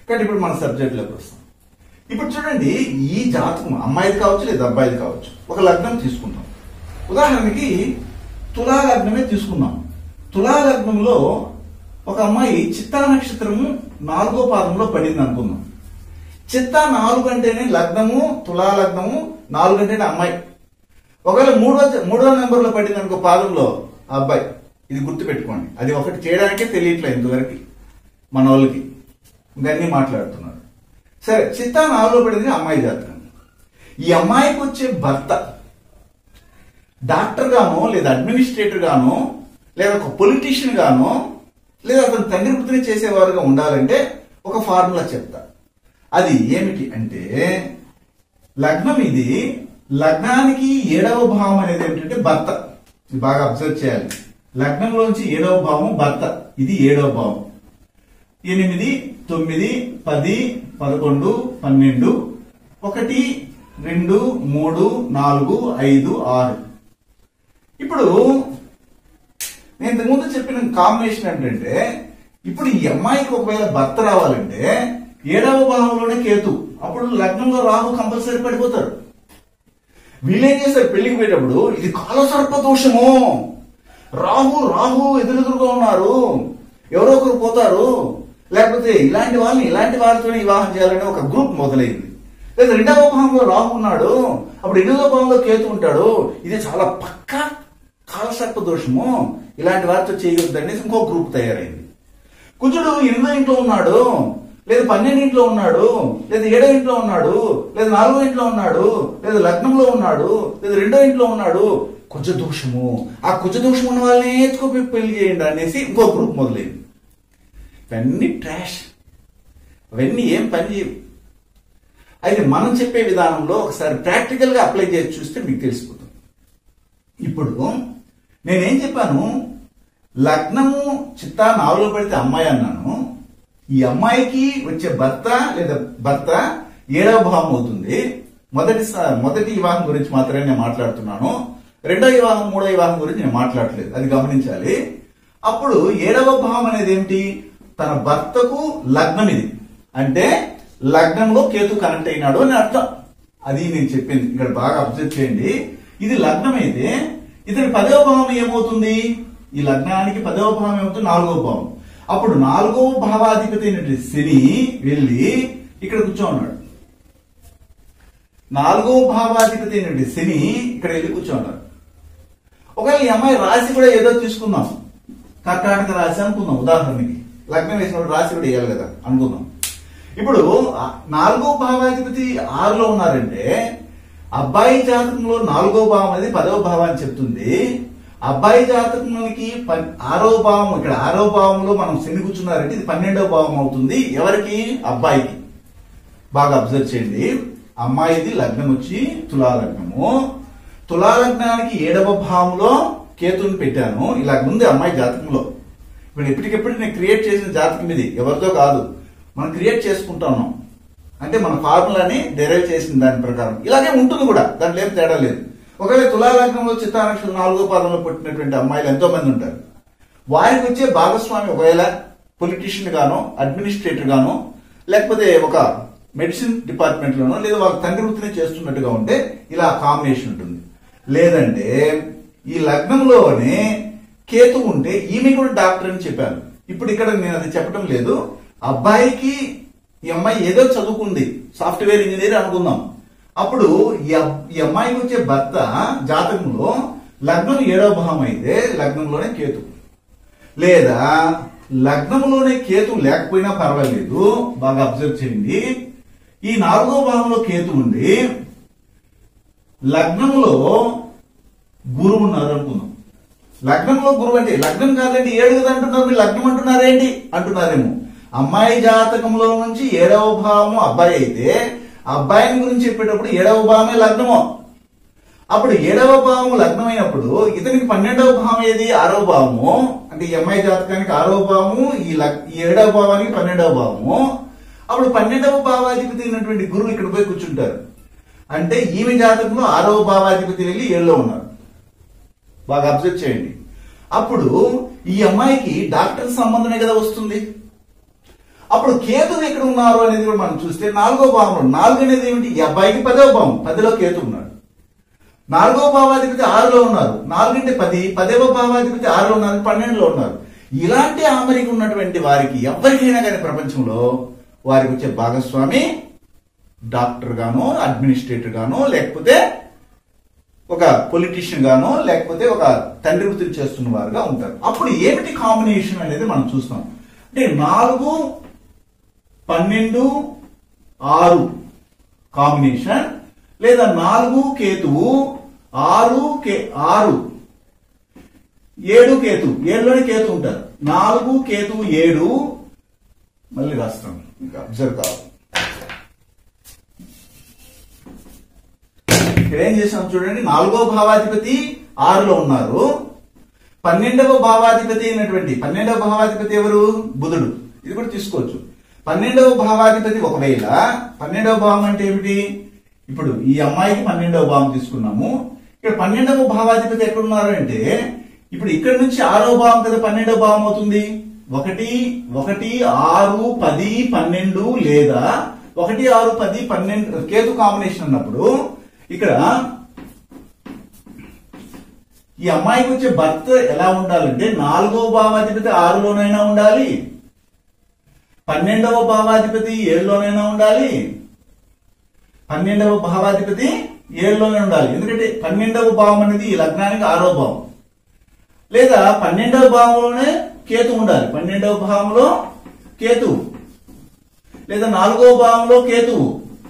కానీ ఇప్పుడు మన సబ్జెక్ట్లోకి వస్తాం ఇప్పుడు చూడండి ఈ జాతకం అమ్మాయిది కావచ్చు లేదా అబ్బాయిది కావచ్చు ఒక లగ్నం తీసుకుంటాం ఉదాహరణకి తులా లగ్నమే తీసుకుందాం తులా లగ్నంలో ఒక అమ్మాయి చిత్తా నక్షత్రము నాలుగో పాదంలో పడింది అనుకుందాం చిత్తా నాలుగు అంటేనే లగ్నము తులా లగ్నము నాలుగు అంటేనే అమ్మాయి ఒకవేళ మూడో మూడో నెంబర్లో పడింది అనుకో పాదంలో ఆ అబ్బాయి ఇది గుర్తు పెట్టుకోండి అది ఒకటి చేయడానికే తెలియట్లేదు ఇంతవరకు మన వాళ్ళకి ఇంకన్నీ మాట్లాడుతున్నారు సరే చిత్తా నాలుగులో పడింది అమ్మాయి జాతకం ఈ అమ్మాయికి వచ్చే భర్త డాక్టర్ గానో లేదా అడ్మినిస్ట్రేటర్ గానో లేదా ఒక పొలిటీషియన్ గానో లేదా అతను తండ్రి వృత్తిని చేసేవారుగా ఉండాలంటే ఒక ఫార్ములా చెప్తా అది ఏమిటి అంటే లగ్నం ఇది లగ్నానికి ఏడవ భావం అనేది ఏమిటంటే భర్త ఇది బాగా అబ్జర్వ్ చేయాలి లగ్నంలోంచి ఏడవ భావం భర్త ఇది ఏడవ భావం ఎనిమిది తొమ్మిది పది పదకొండు పన్నెండు ఒకటి రెండు మూడు నాలుగు ఐదు ఆరు ఇప్పుడు నేను ఇంతకుముందు చెప్పిన కాంబినేషన్ ఏంటంటే ఇప్పుడు ఈ అమ్మాయికి ఒకవేళ భర్త రావాలంటే ఏడవ భావంలోనే కేతు అప్పుడు లగ్నంలో రాహు కంపల్సరీ పడిపోతారు వీళ్ళేం చేస్తారు పెళ్లికి పోయేటప్పుడు ఇది కాలసర్ప దోషము రాహు రాహు ఎదురెదురుగా ఉన్నారు ఎవరో ఒకరు పోతారు లేకపోతే ఇలాంటి వాళ్ళని ఇలాంటి వాళ్ళతో వివాహం చేయాలని ఒక గ్రూప్ మొదలైంది లేదా రెండవ భావంలో రాహు ఉన్నాడు అప్పుడు ఎనిమిదవ భావంలో కేతు ఉంటాడు ఇది చాలా పక్కా కాలసర్ప దోషము ఇలాంటి వారితో చేయొద్దు అనేసి ఇంకో గ్రూప్ తయారైంది కుజుడు ఎనిమిదో ఇంట్లో ఉన్నాడు లేదా పన్నెండు ఇంట్లో ఉన్నాడు లేదా ఏడో ఇంట్లో ఉన్నాడు లేదా నాలుగో ఇంట్లో ఉన్నాడు లేదా లగ్నంలో ఉన్నాడు లేదా రెండో ఇంట్లో ఉన్నాడు కుజ దోషము ఆ కుజ దోషం ఉన్న వాళ్ళని ఎత్తుకోపోయి పెళ్లి చేయండి అనేసి ఇంకో గ్రూప్ మొదలైంది ఇవన్నీ ట్రాష్ అవన్నీ ఏం పని చేయవు అయితే మనం చెప్పే విధానంలో ఒకసారి ప్రాక్టికల్ గా అప్లై చేసి చూస్తే మీకు తెలిసిపోతుంది ఇప్పుడు నేనేం చెప్పాను లగ్నము చిత్తా నాలుగులో పడితే అమ్మాయి అన్నాను ఈ అమ్మాయికి వచ్చే భర్త లేదా భర్త ఏడవ భావం అవుతుంది మొదటి స- మొదటి వివాహం గురించి మాత్రమే నేను మాట్లాడుతున్నాను రెండో వివాహం మూడో వివాహం గురించి నేను మాట్లాడట్లేదు అది గమనించాలి అప్పుడు ఏడవ భావం అనేది ఏమిటి తన భర్తకు లగ్నం ఇది అంటే లగ్నంలో కేతు కనెక్ట్ అయినాడు అని అర్థం అది నేను చెప్పింది ఇక్కడ బాగా అబ్జర్వ్ చేయండి ఇది లగ్నం అయితే ఇతని పదవ భావం ఏమవుతుంది ఈ లగ్నానికి పదవ భావం ఏమవుతుంది నాలుగో భావం అప్పుడు నాలుగో భావాధిపతి అయినటువంటి శని వెళ్ళి ఇక్కడ కూర్చో ఉన్నాడు నాలుగో భావాధిపతి అయినటువంటి శని ఇక్కడ వెళ్ళి కూర్చో ఉన్నాడు ఒకవేళ ఈ అమ్మాయి రాశి కూడా ఏదో తీసుకుందాం కర్కాటక రాశి అనుకుందాం ఉదాహరణకి లగ్నం వేసినప్పుడు రాశి కూడా వేయాలి కదా అనుకుందాం ఇప్పుడు ఆ నాలుగో భావాధిపతి ఆరులో ఉన్నారంటే అబ్బాయి జాతకంలో నాలుగో భావం అనేది పదవ భావాన్ని చెప్తుంది అబ్బాయి జాతకంలోనికి పన్- ఆరో భావం ఇక్కడ ఆరో భావంలో మనం శని కూర్చున్నారంటే ఇది పన్నెండవ భావం అవుతుంది ఎవరికి అబ్బాయికి బాగా అబ్జర్వ్ చేయండి అమ్మాయిది లగ్నం వచ్చి తులా లగ్నము తులా లగ్నానికి ఏడవ భావంలో కేతుని పెట్టాను ఇలా ఉంది అమ్మాయి జాతకంలో ఇప్పుడు ఎప్పటికెప్పుడు నేను క్రియేట్ చేసిన జాతకం ఇది ఎవరితో కాదు మనం క్రియేట్ చేసుకుంటా ఉన్నాం అంటే మన ఫార్ములాని డెరైవ్ చేసిన దాని ప్రకారం ఇలాగే ఉంటుంది కూడా దాంట్లో ఏం తేడా లేదు ఒకవేళ తులా లగ్నంలో చిత్తానక్షత్రం నాలుగో పాదంలో పుట్టినటువంటి అమ్మాయిలు ఎంతో మంది ఉంటారు వారికి వచ్చే భాగస్వామి ఒకవేళ పొలిటీషియన్ గానో అడ్మినిస్ట్రేటర్ గానో లేకపోతే ఒక మెడిసిన్ డిపార్ట్మెంట్ లోనో లేదా వాళ్ళ తండ్రి వృత్తిని చేస్తున్నట్టుగా ఉంటే ఇలా కాంబినేషన్ ఉంటుంది లేదంటే ఈ లగ్నంలోనే కేతు ఉంటే ఈమె కూడా డాక్టర్ అని చెప్పాను ఇప్పుడు ఇక్కడ నేను అది చెప్పడం లేదు అబ్బాయికి ఈ అమ్మాయి ఏదో చదువుకుంది సాఫ్ట్వేర్ ఇంజనీర్ అనుకుందాం అప్పుడు ఈ అబ్- ఈ అమ్మాయికి వచ్చే భర్త జాతకంలో లగ్నం ఏడవ భావం అయితే లగ్నంలోనే కేతు లేదా లగ్నంలోనే కేతు లేకపోయినా పర్వాలేదు బాగా అబ్జర్వ్ చేయండి ఈ నాలుగో భావంలో కేతు ఉండి లగ్నంలో గురువు ఉన్నారు అనుకుందాం లగ్నంలో గురువు అంటే లగ్నం కాదండి ఏడు కదా అంటున్నారు మీరు లగ్నం అంటున్నారేంటి అంటున్నారేమో అమ్మాయి జాతకంలో నుంచి ఏడవ భావము అబ్బాయి అయితే అబ్బాయిని గురించి చెప్పేటప్పుడు ఏడవ భావమే లగ్నము అప్పుడు ఏడవ భావము లగ్నమైనప్పుడు ఇతనికి పన్నెండవ భావం ఏది ఆరవ భావము అంటే ఈ అమ్మాయి జాతకానికి ఆరవ భావము ఈ లగ్- ఈ ఏడవ భావానికి పన్నెండవ భావము అప్పుడు పన్నెండవ భావాధిపతి అయినటువంటి గురువు ఇక్కడ పోయి కూర్చుంటారు అంటే ఈమె జాతకంలో ఆరవ భావాధిపతి వెళ్ళి ఏళ్ళలో ఉన్నారు బాగా అబ్జర్వ్ చేయండి అప్పుడు ఈ అమ్మాయికి డాక్టర్ సంబంధమే కదా వస్తుంది అప్పుడు కేతువు ఎక్కడ ఉన్నారు అనేది కూడా మనం చూస్తే నాలుగో భావంలో నాలుగు అనేది ఏమిటి ఈ అబ్బాయికి పదో భావం పదిలో కేతు ఉన్నాడు నాలుగో భావాధిపతి ఆరులో ఉన్నారు నాలుగింటి పది పదేవ భావాధిపతి ఆరులో ఉన్నారు పన్నెండులో ఉన్నారు ఇలాంటి ఆమరిక ఉన్నటువంటి వారికి ఎవరికైనా కానీ ప్రపంచంలో వారికి వచ్చే భాగస్వామి డాక్టర్ గానో అడ్మినిస్ట్రేటర్ గానో లేకపోతే ఒక పొలిటీషియన్ గానో లేకపోతే ఒక తండ్రి వృత్తిని చేస్తున్న వారుగా ఉంటారు అప్పుడు ఏమిటి కాంబినేషన్ అనేది మనం చూస్తాం అంటే నాలుగు పన్నెండు ఆరు కాంబినేషన్ లేదా నాలుగు కేతువు ఆరు కే ఆరు ఏడు కేతు ఏడులోనే కేతు ఉంటారు నాలుగు కేతువు ఏడు మళ్ళీ రాస్తాం ఇంకా అబ్జర్వ్ కావాలి ఇక్కడ ఏం చేసాం చూడండి నాలుగో భావాధిపతి ఆరులో ఉన్నారు పన్నెండవ భావాధిపతి అయినటువంటి పన్నెండవ భావాధిపతి ఎవరు బుధుడు ఇది కూడా తీసుకోవచ్చు పన్నెండవ భావాధిపతి ఒకవేళ పన్నెండవ భావం అంటే ఏమిటి ఇప్పుడు ఈ అమ్మాయికి పన్నెండవ భావం తీసుకున్నాము ఇక్కడ పన్నెండవ భావాధిపతి ఎక్కడున్నారు అంటే ఇప్పుడు ఇక్కడ నుంచి ఆరో భావం కదా పన్నెండవ భావం అవుతుంది ఒకటి ఒకటి ఆరు పది పన్నెండు లేదా ఒకటి ఆరు పది పన్నెండు కేతు కాంబినేషన్ అన్నప్పుడు ఇక్కడ ఈ అమ్మాయికి వచ్చే భర్త ఎలా ఉండాలంటే నాలుగో భావాధిపతి ఆరులోనైనా ఉండాలి పన్నెండవ భావాధిపతి ఏడులోనైనా ఉండాలి పన్నెండవ భావాధిపతి ఏడులోనే ఉండాలి ఎందుకంటే పన్నెండవ భావం అనేది ఈ లగ్నానికి ఆరో భావం లేదా పన్నెండవ భావంలోనే కేతు ఉండాలి పన్నెండవ భావంలో కేతు లేదా నాలుగవ భావంలో కేతువు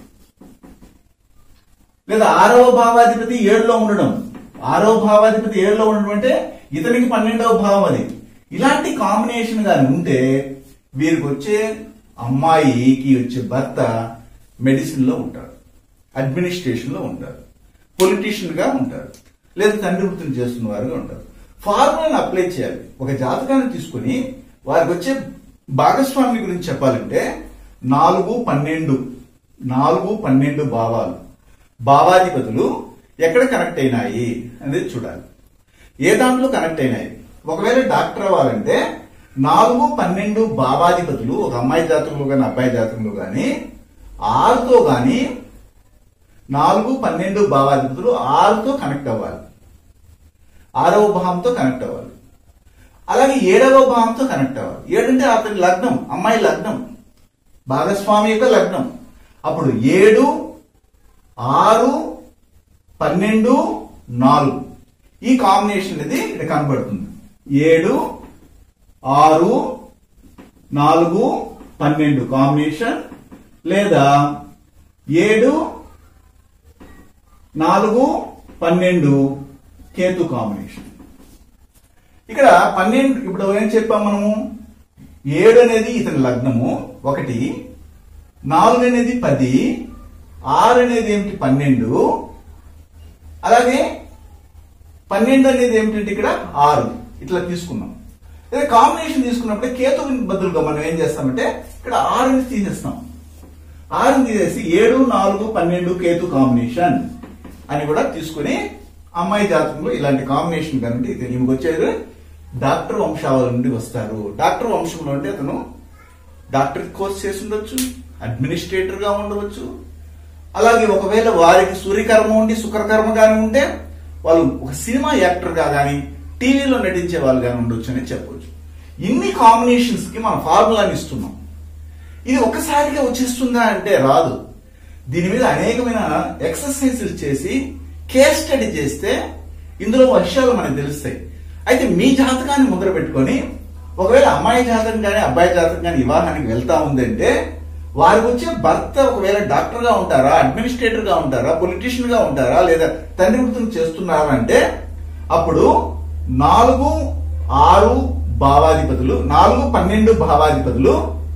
లేదా ఆరవ భావాధిపతి ఏడులో ఉండడం ఆరవ భావాధిపతి ఏడులో ఉండడం అంటే ఇతనికి పన్నెండవ భావం అది ఇలాంటి కాంబినేషన్ గాని ఉంటే వీరికి వచ్చే అమ్మాయికి వచ్చే భర్త మెడిసిన్ లో ఉంటాడు అడ్మినిస్ట్రేషన్ లో ఉంటారు పొలిటీషియన్ గా ఉంటారు లేదా తండ్రి వృత్తిని చేస్తున్న వారుగా ఉంటారు ఫార్ములాను అప్లై చేయాలి ఒక జాతకాన్ని తీసుకుని వారికి వచ్చే భాగస్వామి గురించి చెప్పాలంటే నాలుగు పన్నెండు నాలుగు పన్నెండు భావాలు భావాధిపతులు ఎక్కడ కనెక్ట్ అయినాయి అనేది చూడాలి ఏ దాంట్లో కనెక్ట్ అయినాయి ఒకవేళ డాక్టర్ అవ్వాలంటే నాలుగు పన్నెండు భావాధిపతులు ఒక అమ్మాయి జాతకంలో కానీ అబ్బాయి జాతకంలో కానీ ఆరుతో కానీ నాలుగు పన్నెండు భావాధిపతులు ఆరుతో కనెక్ట్ అవ్వాలి ఆరవ భావంతో కనెక్ట్ అవ్వాలి అలాగే ఏడవ భావంతో కనెక్ట్ అవ్వాలి ఏడంటే అతని లగ్నం అమ్మాయి లగ్నం భాగస్వామి యొక్క లగ్నం అప్పుడు ఏడు ఆరు పన్నెండు నాలుగు ఈ కాంబినేషన్ అనేది ఇక్కడ కనబడుతుంది ఏడు ఆరు నాలుగు పన్నెండు కాంబినేషన్ లేదా ఏడు నాలుగు పన్నెండు కేతు కాంబినేషన్ ఇక్కడ పన్నెండు ఇప్పుడు ఏం చెప్పాం మనము ఏడు అనేది ఇతని లగ్నము ఒకటి నాలుగు అనేది పది ఆరు అనేది ఏమిటి పన్నెండు అలాగే పన్నెండు అనేది ఏమిటంటే ఇక్కడ ఆరు ఇట్లా తీసుకున్నాం అదే కాంబినేషన్ తీసుకున్నప్పుడు కేతువుని బదులుగా మనం ఏం చేస్తామంటే ఇక్కడ ఆరుని తీసేస్తాం ఆరుని తీసేసి ఏడు నాలుగు పన్నెండు కేతు కాంబినేషన్ అని కూడా తీసుకుని అమ్మాయి జాతకంలో ఇలాంటి కాంబినేషన్ కనుక ఇది ఈమెకు వచ్చేది డాక్టర్ వంశావళి నుండి వస్తారు డాక్టర్ వంశంలో అంటే అతను డాక్టర్ కోర్స్ చేసి ఉండొచ్చు అడ్మినిస్ట్రేటర్ గా ఉండవచ్చు అలాగే ఒకవేళ వారికి సూర్యకర్మ ఉండి శుక్రకర్మ గాని ఉంటే వాళ్ళు ఒక సినిమా యాక్టర్ గా గాని టీవీలో నటించే వాళ్ళు గాని ఉండొచ్చు అని చెప్పవచ్చు ఇన్ని కాంబినేషన్స్ కి మనం ఫార్ములాని ఇస్తున్నాం ఇది ఒక్కసారిగా వచ్చేస్తుందా అంటే రాదు దీని మీద అనేకమైన ఎక్సర్సైజులు చేసి కేస్ స్టడీ చేస్తే ఇందులో విషయాలు మనకు తెలుస్తాయి అయితే మీ జాతకాన్ని ముద్ర పెట్టుకొని ఒకవేళ అమ్మాయి జాతకం కానీ అబ్బాయి జాతకం కానీ వివాహానికి వెళ్తా ఉందంటే వారికి వచ్చే భర్త ఒకవేళ డాక్టర్ గా ఉంటారా అడ్మినిస్ట్రేటర్ గా ఉంటారా పొలిటీషియన్ గా ఉంటారా లేదా తండ్రి వృత్తిని చేస్తున్నారా అంటే అప్పుడు నాలుగు ఆరు భావాధిపతులు నాలుగు పన్నెండు భావాధిపతులు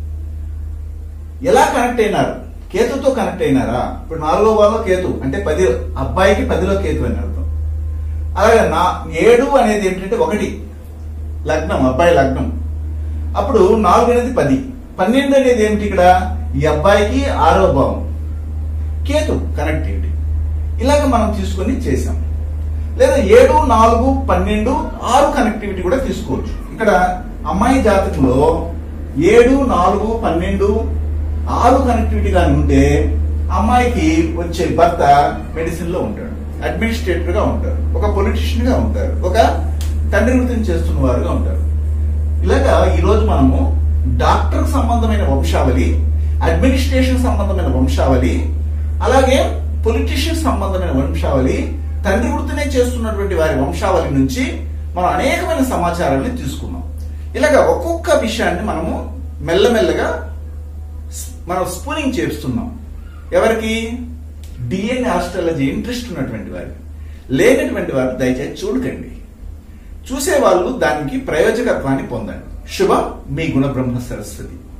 ఎలా కనెక్ట్ అయినారు కేతుతో కనెక్ట్ అయినారా ఇప్పుడు నాలుగో భావంలో కేతు అంటే పది అబ్బాయికి పదిలో కేతు అని అర్థం అలాగే నా ఏడు అనేది ఏంటంటే ఒకటి లగ్నం అబ్బాయి లగ్నం అప్పుడు నాలుగు అనేది పది పన్నెండు అనేది ఏమిటి ఇక్కడ ఈ అబ్బాయికి ఆరో భావం కేతు కనెక్టివిటీ ఇలాగ మనం తీసుకొని చేసాం లేదా ఏడు నాలుగు పన్నెండు ఆరు కనెక్టివిటీ కూడా తీసుకోవచ్చు ఇక్కడ అమ్మాయి జాతకంలో ఏడు నాలుగు పన్నెండు ఆరు కనెక్టివిటీ కానీ ఉంటే అమ్మాయికి వచ్చే భర్త మెడిసిన్ లో ఉంటాడు అడ్మినిస్ట్రేటర్ గా ఉంటారు ఒక పొలిటీషియన్ గా ఉంటారు ఒక తండ్రి వృత్తిని చేస్తున్న వారుగా ఉంటారు ఇలాగా ఈ రోజు మనము డాక్టర్ సంబంధమైన వంశావళి అడ్మినిస్ట్రేషన్ సంబంధమైన వంశావళి అలాగే పొలిటీషియన్ సంబంధమైన వంశావళి తండ్రి వృత్తినే చేస్తున్నటువంటి వారి వంశావళి నుంచి మనం అనేకమైన సమాచారాన్ని తీసుకున్నాం ఇలాగా ఒక్కొక్క విషయాన్ని మనము మెల్లమెల్లగా స్- మనం స్పూనింగ్ చేస్తున్నాం ఎవరికి డిఎన్ఏ ఆస్ట్రాలజీ ఇంట్రెస్ట్ ఉన్నటువంటి వారికి లేనటువంటి వారు దయచేసి చూడకండి చూసేవాళ్ళు దానికి ప్రయోజకత్వాన్ని పొందండి శుభం మీ గుణబ్రహ్మ సరస్వతి